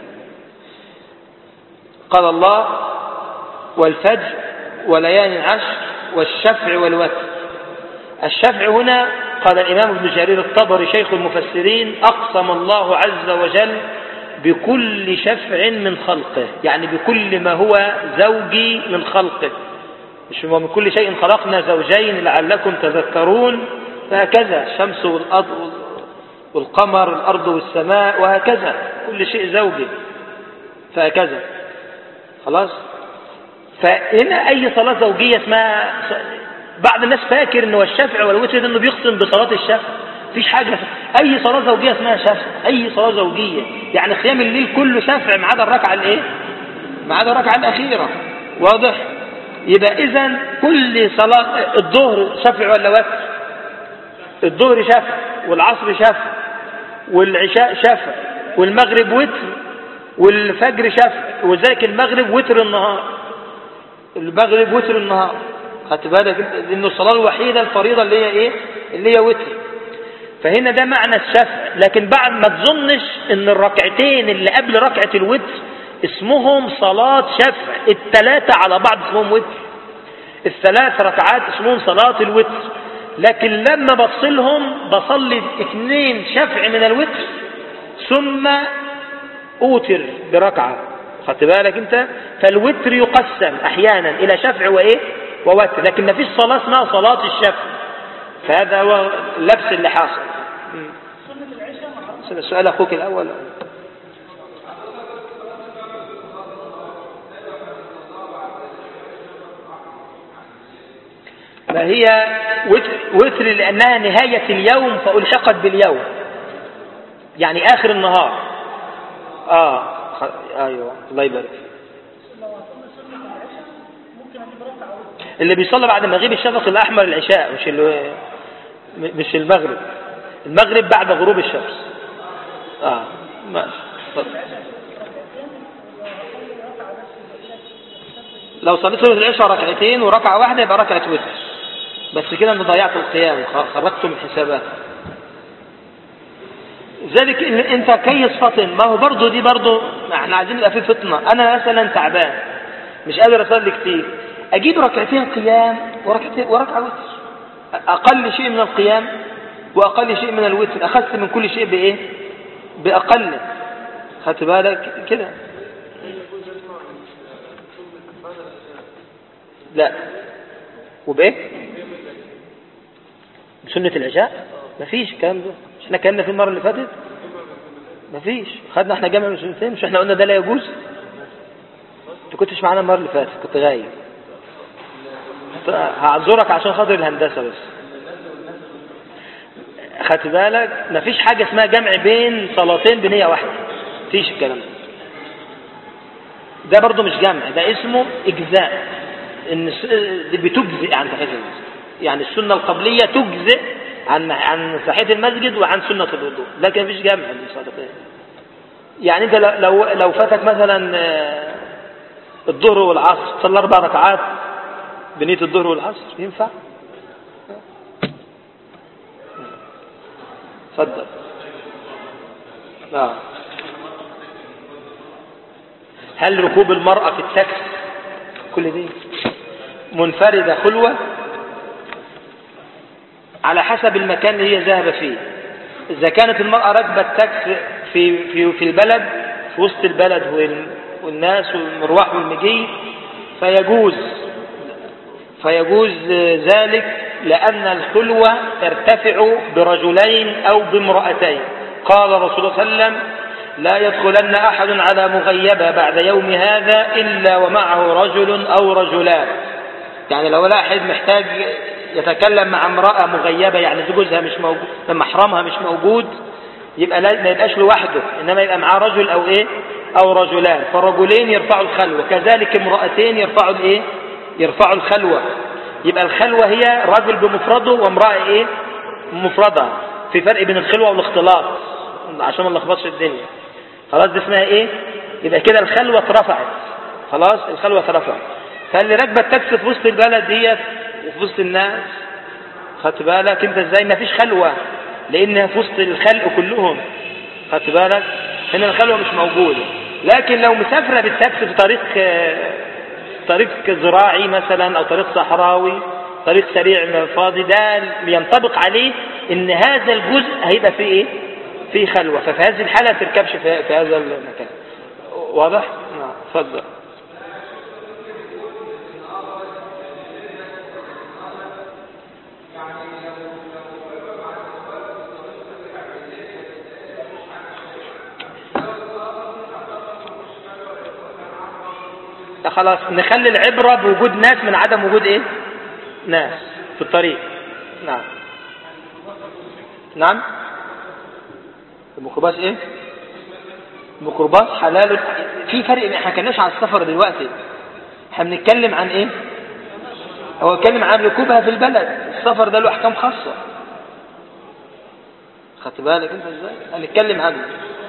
قال الله والفجر وليالي العشر والشفع والوتر الشفع هنا قال الإمام ابن جرير الطبري شيخ المفسرين أقسم الله عز وجل بكل شفع من خلقه يعني بكل ما هو زوجي من خلقه مش من كل شيء خلقنا زوجين لعلكم تذكرون فهكذا الشمس والأرض والقمر الأرض والسماء وهكذا كل شيء زوجي فهكذا خلاص فهنا أي صلاة زوجية اسمها بعض الناس فاكر انه الشفع والوتر انه بيقسم بصلاة الشفع مفيش حاجة أي صلاة زوجية اسمها شفع أي صلاة زوجية يعني قيام الليل كله شفع ما عدا الركعة الإيه؟ ما عدا الركعة الأخيرة واضح؟ يبقى إذا كل صلاة الظهر شفع ولا وتر؟ الظهر شفع والعصر شفع والعشاء شفع والمغرب وتر والفجر شفع وذلك المغرب وتر النهار المغرب وتر النهار خدت بالك لأنه الصلاة الوحيدة الفريضة اللي هي إيه؟ اللي هي وتر فهنا ده معنى الشفع لكن بعد ما تظنش ان الركعتين اللي قبل ركعة الوتر اسمهم صلاة شفع الثلاثة على بعض اسمهم وتر الثلاث ركعات اسمهم صلاة الوتر لكن لما بفصلهم بصلي اثنين شفع من الوتر ثم اوتر بركعة خدت بالك انت فالوتر يقسم احيانا الى شفع وايه ووتر لكن ما فيش صلاة اسمها صلاة الشفع فهذا هو اللبس اللي حاصل سؤال أخوك الأول ما هي وتر لأنها نهاية اليوم فألحقت باليوم يعني آخر النهار آه أيوة الله يبارك اللي بيصلي بعد مغيب الشفق الأحمر العشاء مش اللي مش المغرب المغرب بعد غروب الشمس اه ماشي اتفضل. لو صليت سنة العشاء ركعتين وركعة واحدة يبقى ركعة وتر بس كده انت ضيعت القيام خ- خرجته من حسابات ذلك إن- انت كيس فطن ما هو برضه دي برضه احنا عايزين يبقى في فطنه انا مثلا تعبان مش قادر اصلي كتير اجيب ركعتين قيام وركعتين وركعه وتر اقل شيء من القيام واقل شيء من الوتر اخذت من كل شيء بايه باقل خدت بالك كده لا وبايه بسنة العشاء مفيش الكلام ده مش احنا كنا في المرة اللي فاتت مفيش خدنا احنا جامع من سنتين مش احنا قلنا ده لا يجوز انت كنتش معانا المرة اللي فاتت كنت غايب ط- هعذرك عشان خاطر الهندسة بس خدت بالك مفيش حاجة اسمها جمع بين صلاتين بنية واحدة مفيش الكلام ده ده برضه مش جمع ده اسمه اجزاء ان الس- دي بتجزئ عن تحيه المسجد يعني السنه القبليه تجزئ عن عن تحيه المسجد وعن سنه الوضوء لكن مفيش جمع بين الصلاتين يعني انت لو لو, لو فاتك مثلا آه، الظهر والعصر صلى اربع ركعات بنيه الظهر والعصر ينفع اتفضل اه هل ركوب المرأة في التاكسي كل دي منفردة خلوة على حسب المكان اللي هي ذاهبة فيه إذا كانت المرأة راكبة التاكسي في, في, في البلد في وسط البلد وال- والناس والمروح والمجي فيجوز فيجوز ذلك لأن الخلوة ترتفع برجلين أو بامرأتين قال رسول الله صلى الله عليه وسلم لا يدخلن أحد على مغيبة بعد يوم هذا إلا ومعه رجل أو رجلان يعني لو واحد محتاج يتكلم مع امرأة مغيبة يعني زوجها مش موجود محرمها مش موجود يبقى لا ما يبقاش لوحده إنما يبقى معاه رجل أو إيه أو رجلان فالرجلين يرفعوا الخلوة كذلك امرأتين يرفعوا الإيه يرفعوا الخلوة يبقى الخلوة هي رجل بمفرده وامرأة إيه مفردة في فرق بين الخلوة والاختلاط عشان ما نلخبطش الدنيا خلاص دي اسمها ايه يبقى كده الخلوة اترفعت خلاص الخلوة اترفعت فاللي راكبه التاكسي في وسط البلد ديت وفي وسط الناس خدت بالك انت ازاي ما فيش خلوة لانها في وسط الخلق كلهم خدت بالك هنا الخلوة مش موجودة لكن لو مسافرة بالتاكسي في طريق آه، طريق زراعي مثلا او طريق صحراوي طريق سريع فاضي ده ينطبق عليه ان هذا الجزء هيبقى فيه ايه فيه خلوة ففي هذه الحالة ما تركبش في, في هذا المكان واضح نعم اتفضل ده خلاص نخلي العبرة بوجود ناس من عدم وجود ايه ناس في الطريق نعم نعم الميكروباص ايه الميكروباص حلال في فرق احنا كناش على السفر دلوقتي احنا بنتكلم عن ايه هو اتكلم عن ركوبها في البلد السفر ده له احكام خاصه خدت بالك انت ازاي هنتكلم عنه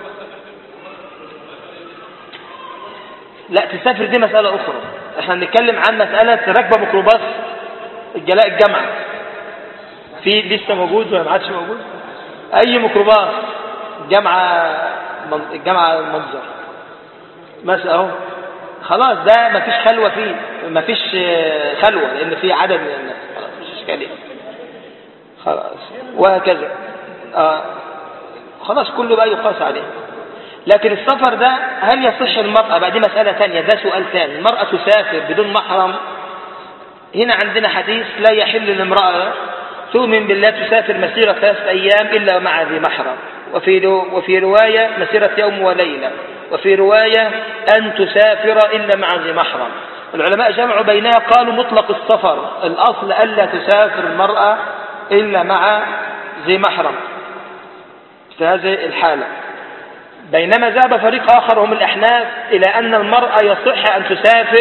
لا تسافر دي مسألة أخرى احنا بنتكلم عن مسألة راكبة ميكروباص الجلاء الجامعة في لسه موجود ولا ما عادش موجود أي ميكروباص الجامعة الجامعة المنظر مثلا أهو خلاص ده ما فيش خلوة فيه ما فيش خلوة لأن في عدد من الناس خلاص مش إشكالية خلاص وهكذا آه خلاص كله بقى يقاس عليه لكن السفر ده هل يصح المرأة بقى دي مسألة ثانية ده سؤال ثاني المرأة تسافر بدون محرم هنا عندنا حديث لا يحل للامرأة تؤمن بالله تسافر مسيرة ثلاثة أيام إلا مع ذي محرم وفي وفي رواية مسيرة يوم وليلة وفي رواية أن تسافر إلا مع ذي محرم العلماء جمعوا بينها قالوا مطلق السفر الأصل ألا تسافر المرأة إلا مع ذي محرم في هذه الحالة بينما ذهب فريق آخر هم الأحناف إلى أن المرأة يصح أن تسافر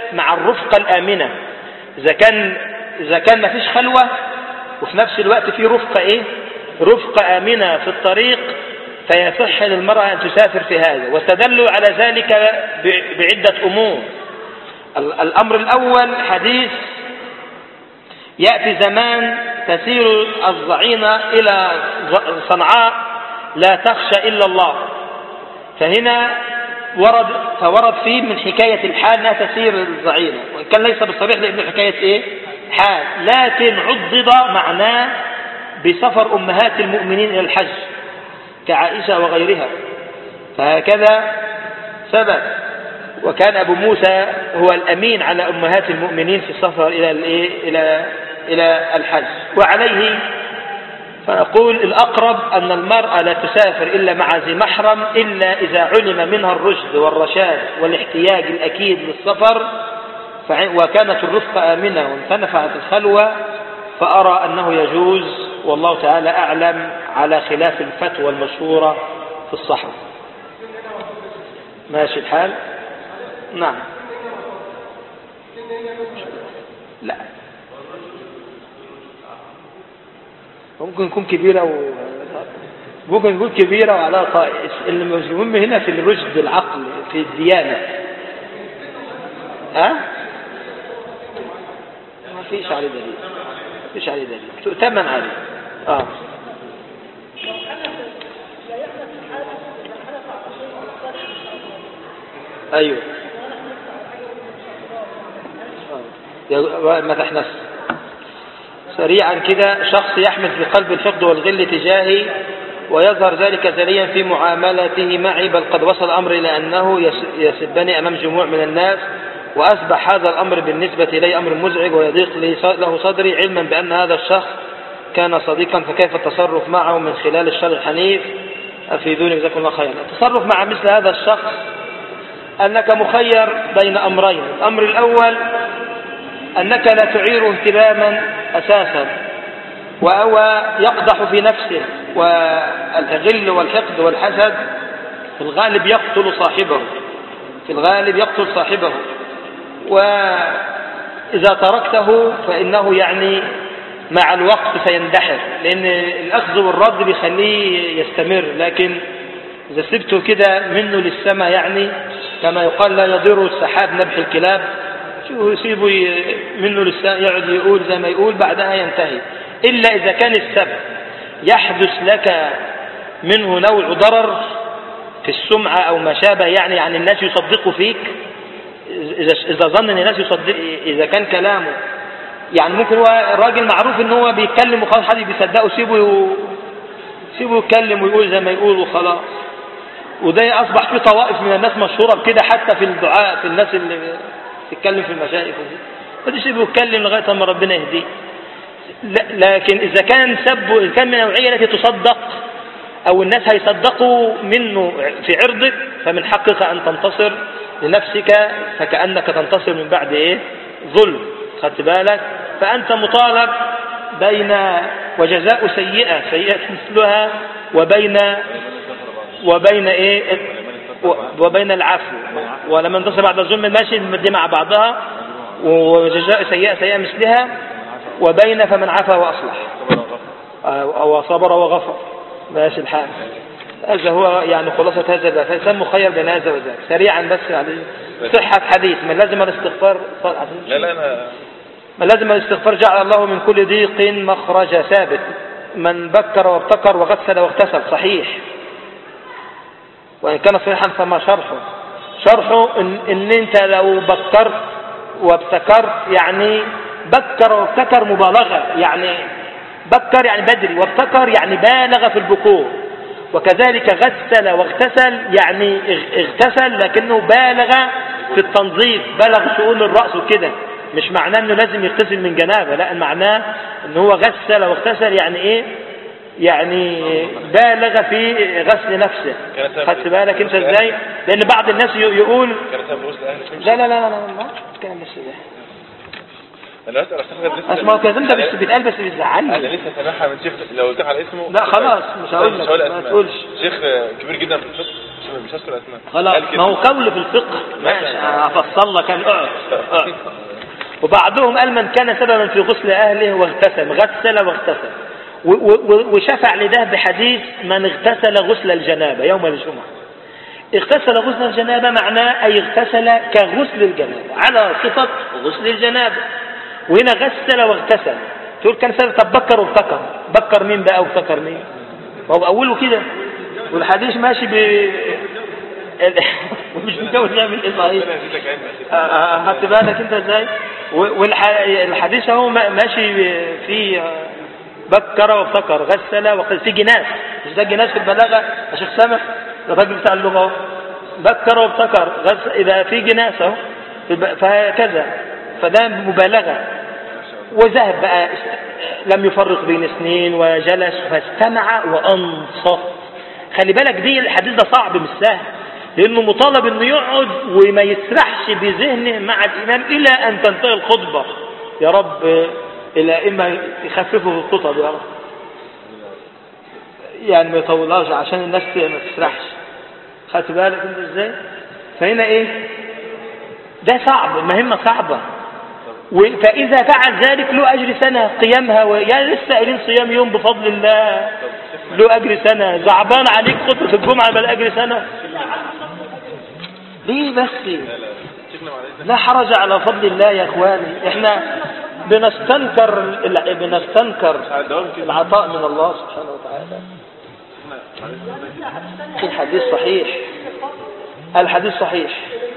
مع الرفقة الآمنة إذا كان إذا كان ما فيش خلوة وفي نفس الوقت في رفقة إيه رفقة آمنة في الطريق فيصح للمرأة أن تسافر في هذا واستدلوا على ذلك بعدة أمور الأمر الأول حديث يأتي زمان تسير الضعينة إلى صنعاء لا تخشى إلا الله فهنا ورد فورد فيه من حكاية الحال لا تسير الضعينة وإن كان ليس بالصريح لأنه حكاية إيه حال لكن عضد معناه بسفر أمهات المؤمنين إلى الحج كعائشة وغيرها فهكذا ثبت وكان أبو موسى هو الأمين على أمهات المؤمنين في السفر إلى إلى إلى الحج وعليه فنقول الأقرب أن المرأة لا تسافر إلا مع ذي محرم إلا إذا علم منها الرشد والرشاد والاحتياج الأكيد للسفر وكانت الرفقة آمنة وانتنفعت الخلوة فأرى أنه يجوز والله تعالى أعلم على خلاف الفتوى المشهورة في الصحراء ماشي الحال نعم لا ممكن يكون كبيرة و... ممكن يكون كبيرة وعلى طائس المهم هنا في الرشد العقل في الديانة ها ما فيش عليه دليل ما فيش عليه دليل تؤتمن عليه اه ايوه ما تحنس سريعا كده شخص يحمس بقلب الحقد والغل تجاهي ويظهر ذلك جليا في معاملته معي بل قد وصل الأمر إلى أنه يسبني أمام جموع من الناس وأصبح هذا الأمر بالنسبة لي أمر مزعج ويضيق لي له صدري علما بأن هذا الشخص كان صديقا فكيف التصرف معه من خلال الشر الحنيف أفيدوني جزاكم الله خيرا التصرف مع مثل هذا الشخص أنك مخير بين أمرين الأمر الأول أنك لا تعير اهتماما أساسا وهو يقدح في نفسه والغل والحقد والحسد في الغالب يقتل صاحبه في الغالب يقتل صاحبه وإذا تركته فإنه يعني مع الوقت سيندحر لأن الأخذ والرد بيخليه يستمر لكن إذا سبته كده منه للسماء يعني كما يقال لا يضر السحاب نبح الكلاب شو يسيبه منه للسماء يقعد يقول زي ما يقول بعدها ينتهي إلا إذا كان السبب يحدث لك منه نوع ضرر في السمعة أو ما شابه يعني يعني الناس يصدقوا فيك إذا إذا ظن أن الناس يصدق إذا كان كلامه يعني ممكن هو الراجل معروف ان هو بيتكلم وخلاص حد بيصدقه سيبه سيبه يتكلم ويقول زي ما يقول وخلاص وده اصبح في طوائف من الناس مشهوره بكده حتى في الدعاء في الناس اللي بتتكلم في المشايخ فدي سيبه يتكلم لغايه ما ربنا يهديه لكن اذا كان سب اذا كان من النوعيه التي تصدق او الناس هيصدقوا منه في عرضك فمن حقك ان تنتصر لنفسك فكانك تنتصر من بعد ايه ظلم خدت بالك فأنت مطالب بين وجزاء سيئة سيئة مثلها وبين وبين إيه وبين العفو ولما انتصر بعد الظلم ماشي دي مع بعضها وجزاء سيئة سيئة مثلها وبين فمن عفا وأصلح أو صبر وغفر ماشي الحال هذا هو يعني خلاصة هذا الإنسان مخير بين هذا وذاك سريعا بس يعني صحة حديث من لازم الاستغفار لا لا أنا من لازم الاستغفار جعل الله من كل ضيق مخرج ثابت من بكر وابتكر وغسل واغتسل صحيح وإن كان صحيحا فما شرحه شرحه إن, إن أنت لو بكرت وابتكرت يعني بكر وابتكر مبالغة يعني بكر يعني بدري وابتكر يعني بالغ في البكور وكذلك غسل واغتسل يعني اغتسل لكنه بالغ في التنظيف بلغ شؤون الرأس وكده مش معناه انه لازم يغتسل من جنابه لا معناه ان هو غسل واغتسل يعني ايه يعني بالغ في غسل نفسه خدت بالك انت ازاي لان بعض الناس يقول لا لا لا لا لا ما كان بس ده انا اسال اصلا اسمع الكلام ده بس بيتقال بس بيزعلني انا لسه سامعها من شيخ لو قلت على اسمه لا خلاص مش هقول لك ما تقولش شيخ كبير جدا في الفقه اسمه مش هذكر اسماء خلاص قال كده. ما هو قول في الفقه ماشي هفصل لك انا اقعد اقعد. وبعضهم قال من كان سببا في غسل اهله واغتسل غسل واغتسل و- و- و- وشفع لده بحديث من اغتسل غسل الجنابه يوم الجمعه اغتسل غسل الجنابه معناه اي اغتسل كغسل الجنابه على صفه غسل الجنابه وهنا غسل واغتسل تقول كان سبب طب بكر وابتكر بكر مين بقى وابتكر مين ما هو بأوله كده والحديث ماشي ب مش متجوز يعمل ايه صحيح ربنا يزيدك علم يا شيخ. آه، آه، خدت بالك انت ازاي والحديث اهو ما- ماشي في آه، بكر وابتكر غسل وقد في جناس مش ده جناس في البلاغه يا شيخ سامح ده الراجل بتاع اللغه اهو بكر وابتكر غسل اذا في جناس اهو في الب- فهكذا فده مبالغه وذهب بقى است- لم يفرق بين اثنين وجلس فاستمع وانصت خلي بالك دي الحديث ده صعب مش سهل لانه مطالب انه يقعد وما يسرحش بذهنه مع الامام الى ان تنتهي الخطبه يا رب الى اما يخففوا في الخطب يا رب يعني ما يطولهاش عشان الناس ما تسرحش خدت بالك انت ازاي فهنا ايه ده صعب المهمه صعبه و- فإذا فعل ذلك له أجر سنة قيامها و... يا لسه قايلين صيام يوم بفضل الله له أجر سنة زعبان عليك خطبة الجمعة بل أجر سنة ليه بس لا لا شيخنا معلش لا حرج على فضل الله يا إخواني إحنا بنستنكر ال- بنستنكر العطاء من الله سبحانه وتعالى في الحديث صحيح الحديث صحيح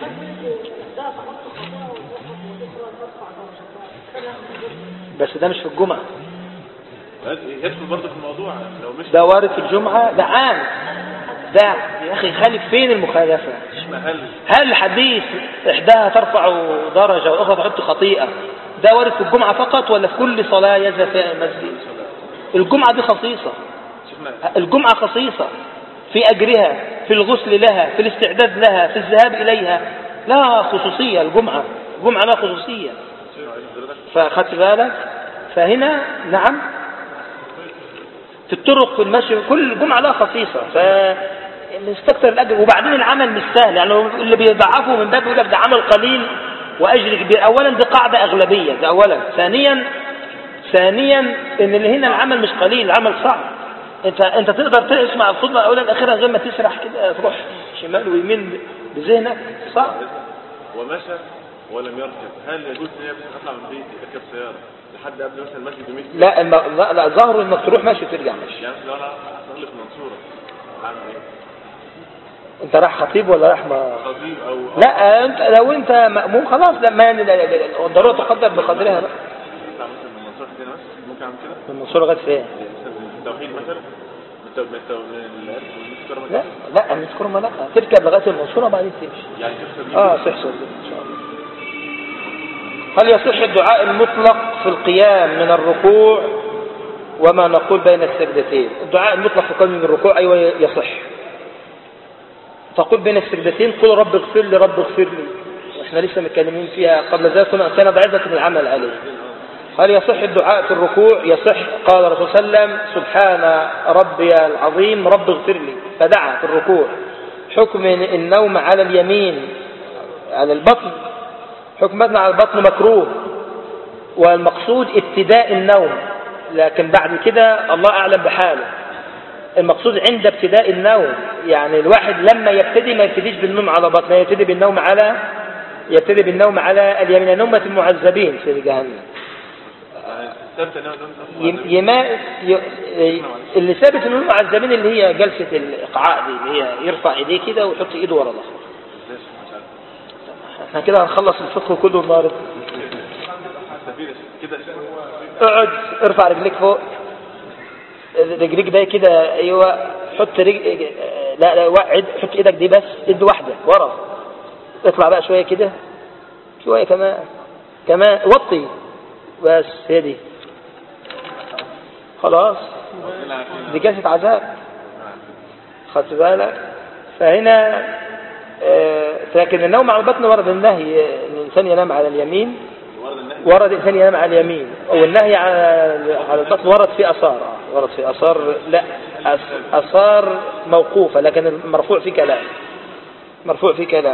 بس ده مش في الجمعة يدخل برضه في الموضوع لو مش ده وارد في الجمعة ده عام ده يا أخي خالف فين المخالفة مش محل هل حديث إحداها ترفع درجة والأخرى تحط خطيئة ده وارد في الجمعة فقط ولا في كل صلاة يذهب فيها المسجد الجمعة دي خصيصة شيخنا الجمعة خصيصة في أجرها في الغسل لها في الاستعداد لها في الذهاب إليها لها خصوصية الجمعة الجمعة لها خصوصية شيخنا معلش حضرتك فأخذت بالك فهنا نعم في الطرق في المشي كل جمعة لها خصيصة فنستكتر الأجر وبعدين العمل مش سهل يعني لو اللي بيضعفه من باب يقول لك ده عمل قليل وأجر كبير أولا دي قاعدة أغلبية ده أولا ثانيا ثانيا ان اللي هنا العمل مش قليل العمل صعب انت انت تقدر تسمع الخطبه اولا اخرها غير ما تسرح كده تروح شمال ويمين بذهنك صعب ومشى ولم يركب هل يجوز ان هي مثلا اطلع من بيتي اركب سياره لحد قبل مثلا المسجد ب 100 لا الم... لا, لا ظهره انك تروح ماشي وترجع ماشي يعني لو انا اصلي في المنصوره اعمل ايه؟ انت رايح خطيب ولا رايح ما خطيب او لا انت لو انت مأموم خلاص لا ما يعني لا- لا- لا- الضروره تقدر بقدرها بقى اطلع مثلا من المنصوره كده بس ممكن اعمل كده من المنصوره لغايه فين مثلا من التوحيد مثلا من التو- من التو- من التو- من لا التوحيد لا نذكر ما لا تركب لغايه المنصوره وبعدين تمشي يعني تحسب اه تحصل ان شاء الله هل يصح الدعاء المطلق في القيام من الركوع وما نقول بين السجدتين الدعاء المطلق في القيام من الركوع ايوه يصح تقول بين السجدتين قل رب اغفر لي رب اغفر لي احنا لسه متكلمين فيها قبل ذلك كنا كان ضعيفة العمل عليه هل يصح الدعاء في الركوع يصح قال الرسول صلى الله عليه وسلم سبحان ربي العظيم رب اغفر لي فدعا في الركوع حكم النوم على اليمين على البطن حكم مثلا على البطن مكروه والمقصود ابتداء النوم لكن بعد كده الله أعلم بحاله المقصود عند ابتداء النوم يعني الواحد لما يبتدي ما يبتديش بالنوم على بطنه يبتدي بالنوم على يبتدي بالنوم على اليمين نومة المعذبين في جهنم ثابت ان انا يم- يما ي- اللي ثابت ان هم معذبين اللي هي جلسة الإقعاء دي اللي هي يرفع ايديه كده ويحط ايده ورا ظهره احنا كده هنخلص الفقه كله النهارده كده اقعد ارفع رجليك فوق رجليك ده كده ايوه حط رجل لا لا وعد حط ايدك دي بس ايد واحده ورا اطلع بقى شويه كده شويه كمان كمان وطي بس هي دي خلاص دي جلسه عذاب خدت بالك فهنا آه، لكن النوم على البطن ورد النهي ان الانسان ينام على اليمين ورد النهي ورد الإنسان ينام على اليمين والنهي على على البطن ورد في أثار آه، ورد في أثار لا أس- أثار موقوفة لكن المرفوع في كلام مرفوع في كلام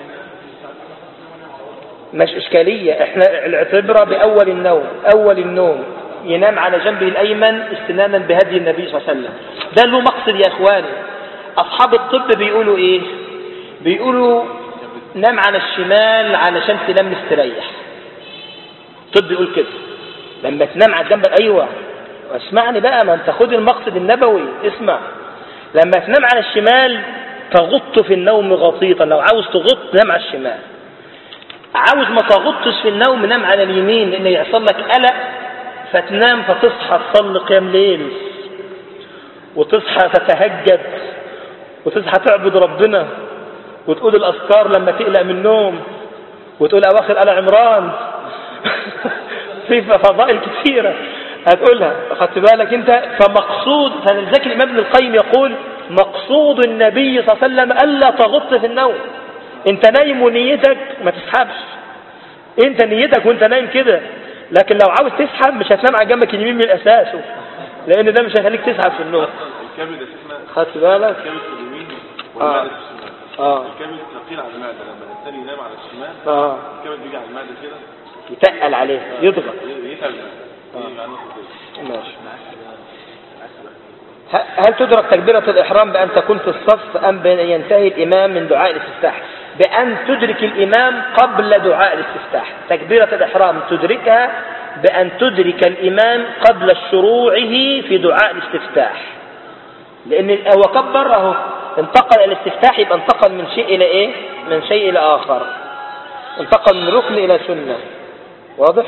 مش إشكالية احنا العبرة بأول النوم أول النوم ينام على جنبه الأيمن استنانا بهدي النبي صلى الله عليه وسلم ده له مقصد يا إخواني أصحاب الطب بيقولوا إيه بيقولوا نام على الشمال علشان تنام مستريح الطب يقول كده لما تنام على الجنب أيوة اسمعني بقى ما انت خد المقصد النبوي اسمع لما تنام على الشمال تغط في النوم غطيطا لو عاوز تغط نام على الشمال عاوز ما تغطش في النوم نام على اليمين لان يحصل لك قلق فتنام فتصحى تصلي قيام ليل وتصحى تتهجد وتصحى تعبد ربنا وتقول الاذكار لما تقلق من النوم وتقول اواخر ال عمران في فضائل كثيره هتقولها خدت بالك انت فمقصود فلذلك الامام ابن القيم يقول مقصود النبي صلى الله عليه وسلم الا تغط في النوم انت نايم ونيتك ما تسحبش انت نيتك وانت نايم كده لكن لو عاوز تسحب مش هتنام على جنبك اليمين من الاساس لان ده مش هيخليك تسحب في النوم الكبد يا شيخنا خدت بالك الكبد في اليمين والمعدة في الشمال اه الكبد ثقيل على المعدة لما الإنسان ينام على الشمال اه الكبد بيجي على المعدة كده يتقل عليه يضغط ي- يتعب يجي معناه كده. ماشي ه- هل تدرك تكبيرة الإحرام بأن تكون في الصف أم بأن ينتهي الإمام من دعاء الاستفتاح بأن تدرك الإمام قبل دعاء الاستفتاح تكبيرة الإحرام تدركها بأن تدرك الإمام قبل شروعه في دعاء الاستفتاح لأن هو كبر اهو انتقل إلى الاستفتاح يبقى انتقل من شيء إلى إيه من شيء إلى آخر انتقل من ركن إلى سنة واضح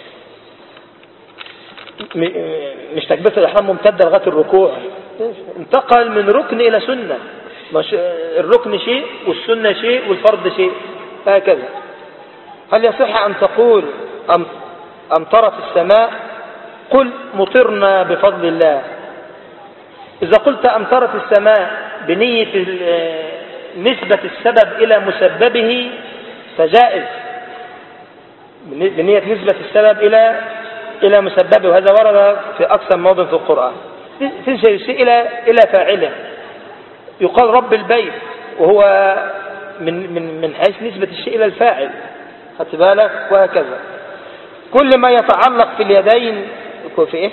م- مش تكبيرة الإحرام ممتدة لغاية الركوع انتقل من ركن إلى سنة مش الركن شيء والسنة شيء والفرض شيء هكذا هل يصح أن تقول أم أمطرت السماء قل مطرنا بفضل الله إذا قلت أمطرت السماء بنية ال- نسبة السبب إلى مسببه فجائز بنية نسبة السبب إلى إلى مسببه وهذا ورد في أكثر موضع في القرآن تنشر الشيء إلى إلى فاعله يقال رب البيت وهو من من من حيث نسبة الشيء إلى الفاعل خدت بالك وهكذا كل ما يتعلق في اليدين يكون في إيه؟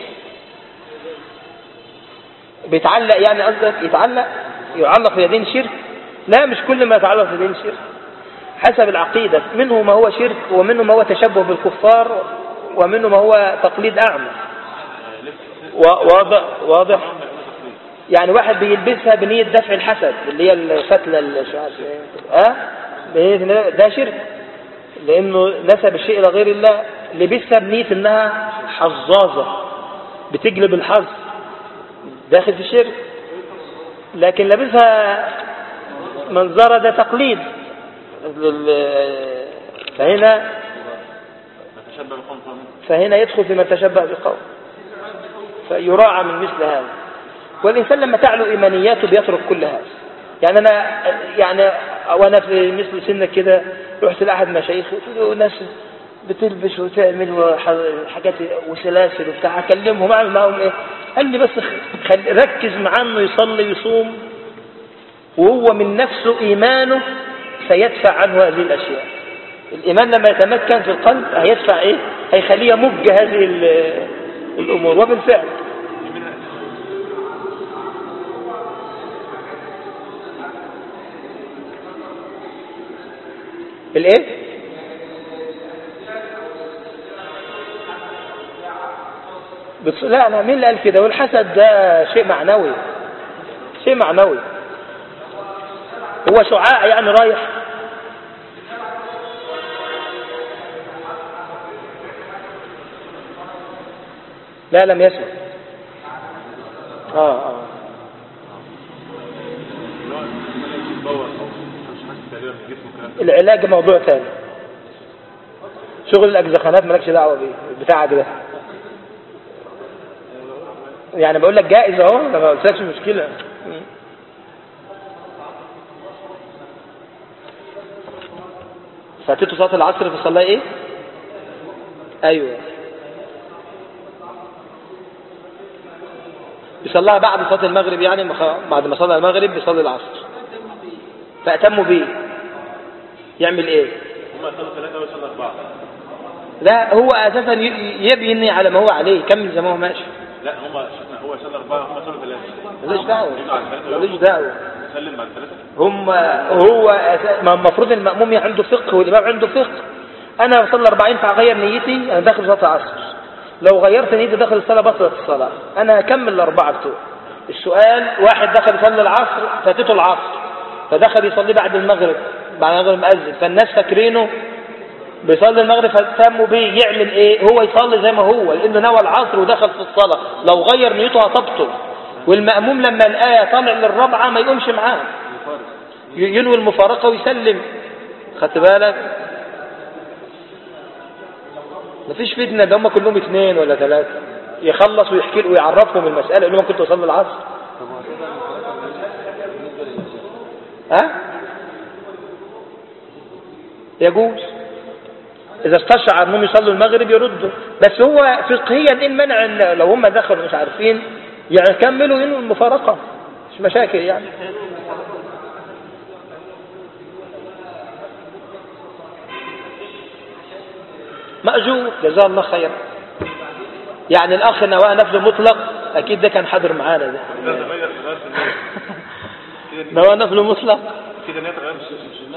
بيتعلق يعني قصدك يتعلق يعلق في اليدين شرك لا مش كل ما يتعلق في اليدين شرك حسب العقيدة منه ما هو شرك ومنه ما هو تشبه بالكفار ومنه ما هو تقليد أعمى وا- واضح واضح يعني واحد بيلبسها بنية دفع الحسد اللي هي الفتلة اللي مش عارف ايه اه بنية إن ده شرك لانه نسب الشيء الى غير الله لبسها بنية انها حظاظة بتجلب الحظ داخل في الشرك لكن لابسها منظرة ده تقليد لل- فهنا تشبه بقوم قوم فهنا يدخل في من تشبه بقوم فيراعى من مثل هذا والإنسان لما تعلو إيمانياته بيترك كل هذا يعني أنا يعني وأنا في مثل سنك كده رحت لأحد مشايخ قلت له ناس بتلبس وتعمل وح- حاجات وسلاسل وبتاع أكلمهم أعمل معاهم إيه؟ قال لي بس خل ركز معاه إنه يصلي ويصوم وهو من نفسه إيمانه سيدفع عنه هذه الأشياء الإيمان لما يتمكن في القلب هيدفع إيه؟ هيخليه يمج هذه ال- الأمور وبالفعل الإيه؟ بتص... لا لا مين اللي قال كده والحسد ده شيء معنوي شيء معنوي هو شعاع يعني رايح لا لم يسمع اه اه اللي هو يتدور او مش حاسس تقريبا في جسمه الكلام ده العلاج موضوع ثاني شغل الاجزخانات مالكش دعوه بيه بتاعك ده يعني بقول لك جائز اهو انا ما قلتلكش مشكله م. فاتته صلاه العصر في صلاه ايه ايوه بيصليها بعد صلاه المغرب يعني مخ- بعد ما صلى المغرب بيصلي العصر فأتموا بيه يعمل ايه هم يصلوا ثلاثة ويصلوا أربعة لا هو اساسا ي- يبني على ما هو عليه يكمل زي ما هو ماشي لا هم شفنا هو يصلي أربعة هم يصلوا ثلاثة ملوش دعوه يجوا على ثلاثة ملوش ويقفوا. دعوه يسلم بعد ثلاثة هم هو أسا- ما المفروض المأموم عنده فقه والإمام عنده فقه أنا بصلي 40 فأغير نيتي أنا داخل صلاة العصر لو غيرت نيتي داخل الصلاة بطلت الصلاة أنا هكمل الأربعة بتوع السؤال واحد دخل يصلي العصر فاتته العصر فدخل يصلي بعد المغرب بعد المغرب مأذن فالناس فاكرينه بيصلي المغرب فاتموا بيه يعمل ايه هو يصلي زي ما هو لانه نوى العصر ودخل في الصلاة لو غير نيته هتبطل والمأموم لما الآية طالع للرابعة ما يقومش معاه ينوي المفارقة ويسلم خدت بالك مفيش فتنة ده هم كلهم اثنين ولا ثلاثة يخلص ويحكي له ويعرفهم المسألة يقول لهم كنت أصلي العصر ها يجوز إذا استشعر أنهم يصلوا المغرب يردوا بس هو فقهيا إيه المنع إن لو هم دخلوا مش عارفين يعني كملوا ينووا المفارقة مش مشاكل يعني مأجور جزاه الله خير يعني الأخ نواة نفذ مطلق أكيد ده كان حاضر معانا ده كده تغير تغير في النية. كده نواة نفذ مطلق كده النية تغير في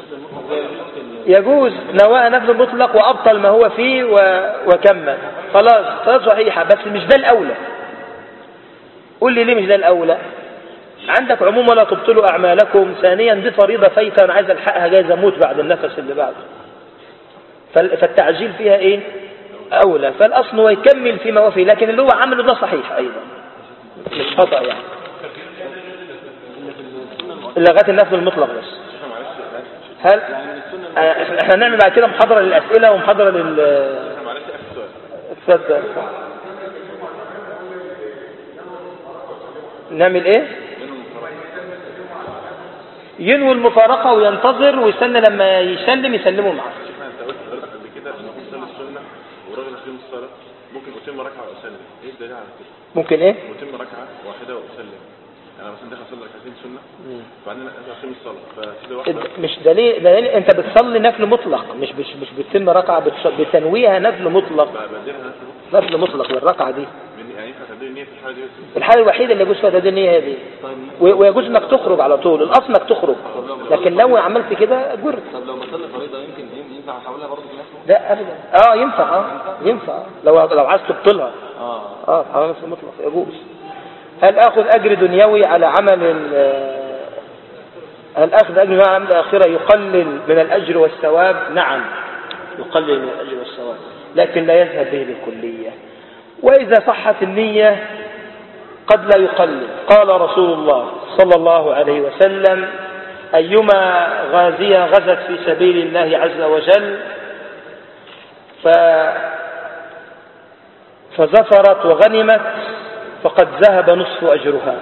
يجوز نواة نفذ مطلق وأبطل ما هو فيه و... وكمل خلاص صلاة صحيحة بس مش ده الأولى قول لي ليه مش ده الأولى عندك عموما لا تبطلوا أعمالكم ثانيا دي فريضة فايتة أنا عايز ألحقها جايز أموت بعد النفس اللي بعده فال- فالتعجيل فيها إيه أولى فالأصل هو يكمل فيما هو فيه لكن اللي هو عمله ده صحيح أيضا مش خطأ يعني لغاية النفذ المطلق بس هل آه، احنا نعمل بعد كده محاضرة للأسئلة ومحاضرة لل معلش آخر سؤال اتفضل نعمل ايه ينوي المفارقة وينتظر ويستنى لما يسلم يسلموا معاه شيخنا انت قلت حضرتك قبل كده ان هو يصلي السنه وراجل يقيم الصلاه ممكن اتم ركعه واسلم ايه الدليل على كده؟ ممكن ايه اتم ركعه واحده واسلم انا مثلا داخل اصلي ركعتين سنه وبعدين اقيم الصلاه فكده واحده الد- مش دليل دليل انت بتصلي نفل مطلق مش مش مش بتتم ركعة بتص- بتنويها نفل مطلق بقى بديلها نفسه نفل مطلق للركعة دي من يعني ينفع تبديل النيه في الحاله دي بس الحالة الوحيدة اللي يجوز فيها تبديل النية هذه و- ويجوز انك تخرج على طول الاصل انك تخرج لكن لو عملت كده جرت طب لو بصلي فريضة يمكن ينفع احولها برضه في نفسه؟ لا ابدا اه ينفع اه ينفع لو لو عايز تبطلها اه اه على نفس المطلق يجوز هل اخذ اجر دنيوي على عمل ال- هل اخذ اجر على عمل الاخره يقلل من الاجر والثواب نعم يقلل من الاجر والثواب لكن لا يذهب به بالكليه واذا صحت النيه قد لا يقلل قال رسول الله صلى الله عليه وسلم ايما غازيه غزت في سبيل الله عز وجل ف فزفرت وغنمت فقد ذهب نصف أجرها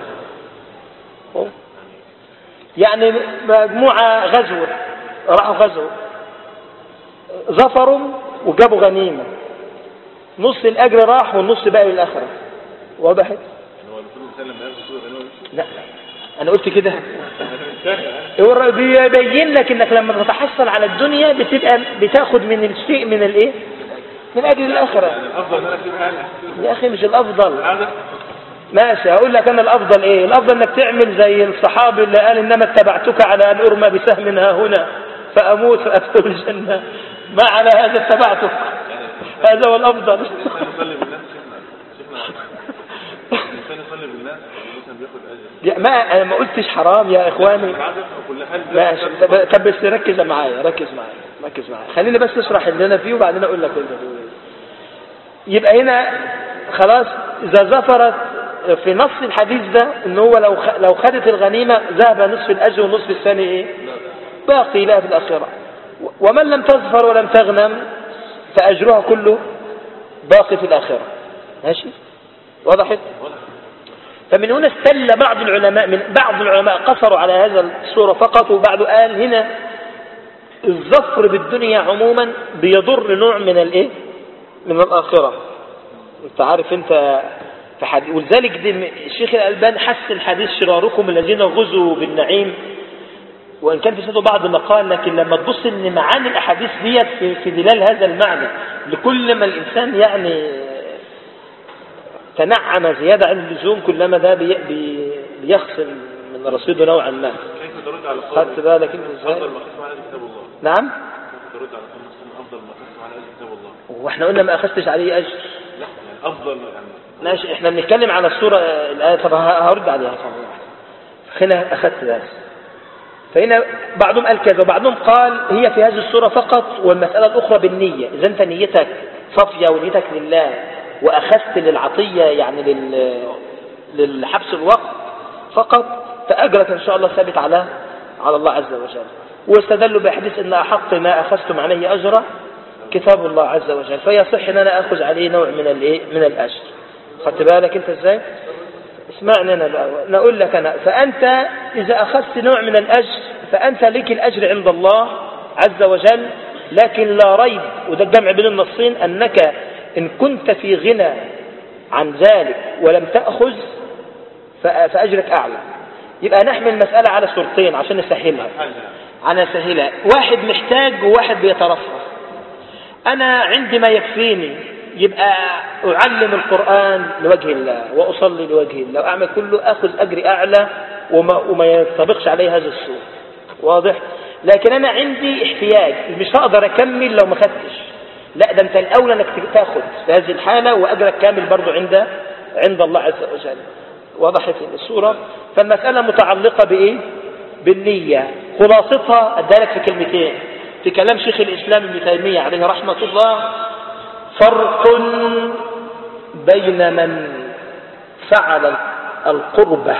يعني مجموعة غزوة راحوا غزوة زفروا وجابوا غنيمة نص الأجر راح والنص باقي للآخرة وضحت؟ يعني هو المفروض الانسان لما ياخد صوره غنوه لا أنا قلت كده هو بيبين لك انك لما تتحصل على الدنيا بتبقى بتاخد من الشيء من الايه من اجل الاخره يعني الافضل ان انا اسيب حالي يا اخي مش الافضل عايز ماشي هقول لك انا الافضل ايه الافضل انك تعمل زي الصحابي اللي قال انما اتبعتك على ان ارمى بسهم ها هنا فاموت فادخل الجنه ما على هذا اتبعتك هذا هو الافضل الانسان يصلي بالناس شيخنا شيخنا الانسان يصلي بالناس يعني مثلا بياخد اجر يا ما انا ما قلتش حرام يا اخواني أنا عايز افهم كل حال ماشي طب- طب بس ركز معايا ركز معايا ركز معايا خليني بس اشرح اللي انا فيه وبعدين اقول لك انت تقول ايه يبقى هنا خلاص اذا زفرت في نص الحديث ده ان هو لو خ- لو خدت الغنيمه ذهب نصف الاجر والنصف الثاني ايه باقي لها في الاخره و- ومن لم تظفر ولم تغنم فاجرها كله باقي في الاخره ماشي وضحت فمن هنا استل بعض العلماء من بعض العلماء قصروا على هذا الصورة فقط وبعض قال هنا الظفر بالدنيا عموما بيضر نوع من الايه من الآخرة انت عارف انت في حديث ولذلك دي الشيخ الألبان حس الحديث شراركم الذين غزوا بالنعيم وإن كان في سنده بعض المقال لكن لما تبص إن معاني الأحاديث ديت في, في دلال هذا المعنى لكل ما الإنسان يعني تنعم زيادة عن اللزوم كلما ده بي بي بيخصم من رصيده نوعا ما كيف ترد على قول خدت بالك انت ازاي افضل ما قسم على كتاب الله نعم كيف ترد على قول مسلم افضل ما قسم على كتاب الله واحنا قلنا ما اخذتش عليه اجر لا يعني افضل يعني ماشي احنا بنتكلم على الصورة الآية طب ه- هرد عليها هنا أخذت ذلك فهنا بعضهم قال كذا وبعضهم قال هي في هذه الصورة فقط والمسألة الأخرى بالنية إذا أنت نيتك صافية ونيتك لله وأخذت للعطية يعني لل... للحبس الوقت فقط فأجرك إن شاء الله ثابت على على الله عز وجل واستدلوا بحديث أن أحق ما أخذتم عليه أجرا كتاب الله عز وجل فيصح أن أنا أخذ عليه نوع من الإيه من الأجر خدت بالك أنت إزاي اسمعني أنا بقى نقول لك أنا فأنت إذا أخذت نوع من الأجر فأنت لك الأجر عند الله عز وجل لكن لا ريب وده الجمع بين النصين أنك إن كنت في غنى عن ذلك ولم تأخذ ف- فأجرك أعلى يبقى نحمل المسألة على صورتين عشان نسهلها حاجه على سهلة واحد محتاج وواحد بيترفه أنا عندي ما يكفيني يبقى أعلم القرآن لوجه الله وأصلي لوجه الله وأعمل كله أخذ أجر أعلى وما, وما ينطبقش عليه هذا السوء واضح لكن أنا عندي احتياج مش هقدر أكمل لو ما خدتش لا ده أنت الأولى أنك تاخد في هذه الحالة وأجرك كامل برضو عند عند الله عز وجل وضحت الصورة فالمسألة متعلقة بإيه بالنية خلاصتها أدالك في كلمتين في كلام شيخ الإسلام ابن تيمية عليه رحمة الله فرق بين من فعل القربة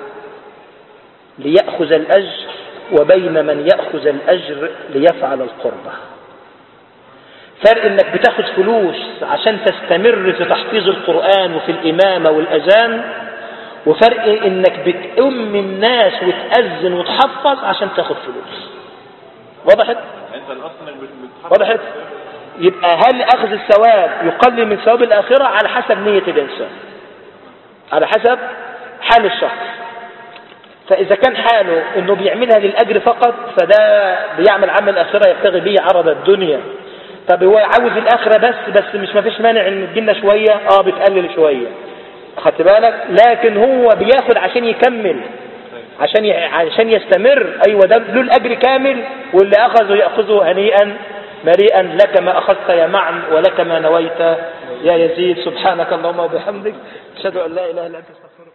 ليأخذ الأجر وبين من يأخذ الأجر ليفعل القربة فرق انك بتاخد فلوس عشان تستمر في تحفيظ القرآن وفي الإمامة والأذان وفرق انك بتأم الناس وتأذن وتحفظ عشان تاخد فلوس وضحت؟ انت الاصل انك بت- بتحفظ وضحت؟ يبقى هل أخذ الثواب يقلل من ثواب الآخرة على حسب نية الإنسان على حسب حال الشخص فإذا كان حاله أنه بيعملها للأجر فقط فده بيعمل عمل آخرة يبتغي به عرض الدنيا طب هو عاوز الآخرة بس بس مش مفيش مانع أن تجينا شوية آه بتقلل شوية خدت بالك لكن هو بياخد عشان يكمل عشان ي... عشان يستمر ايوه ده له الاجر كامل واللي اخذه ياخذه هنيئا مريئا لك ما اخذت يا معن ولك ما نويت يا يزيد سبحانك اللهم وبحمدك اشهد ان لا اله الا انت استغفرك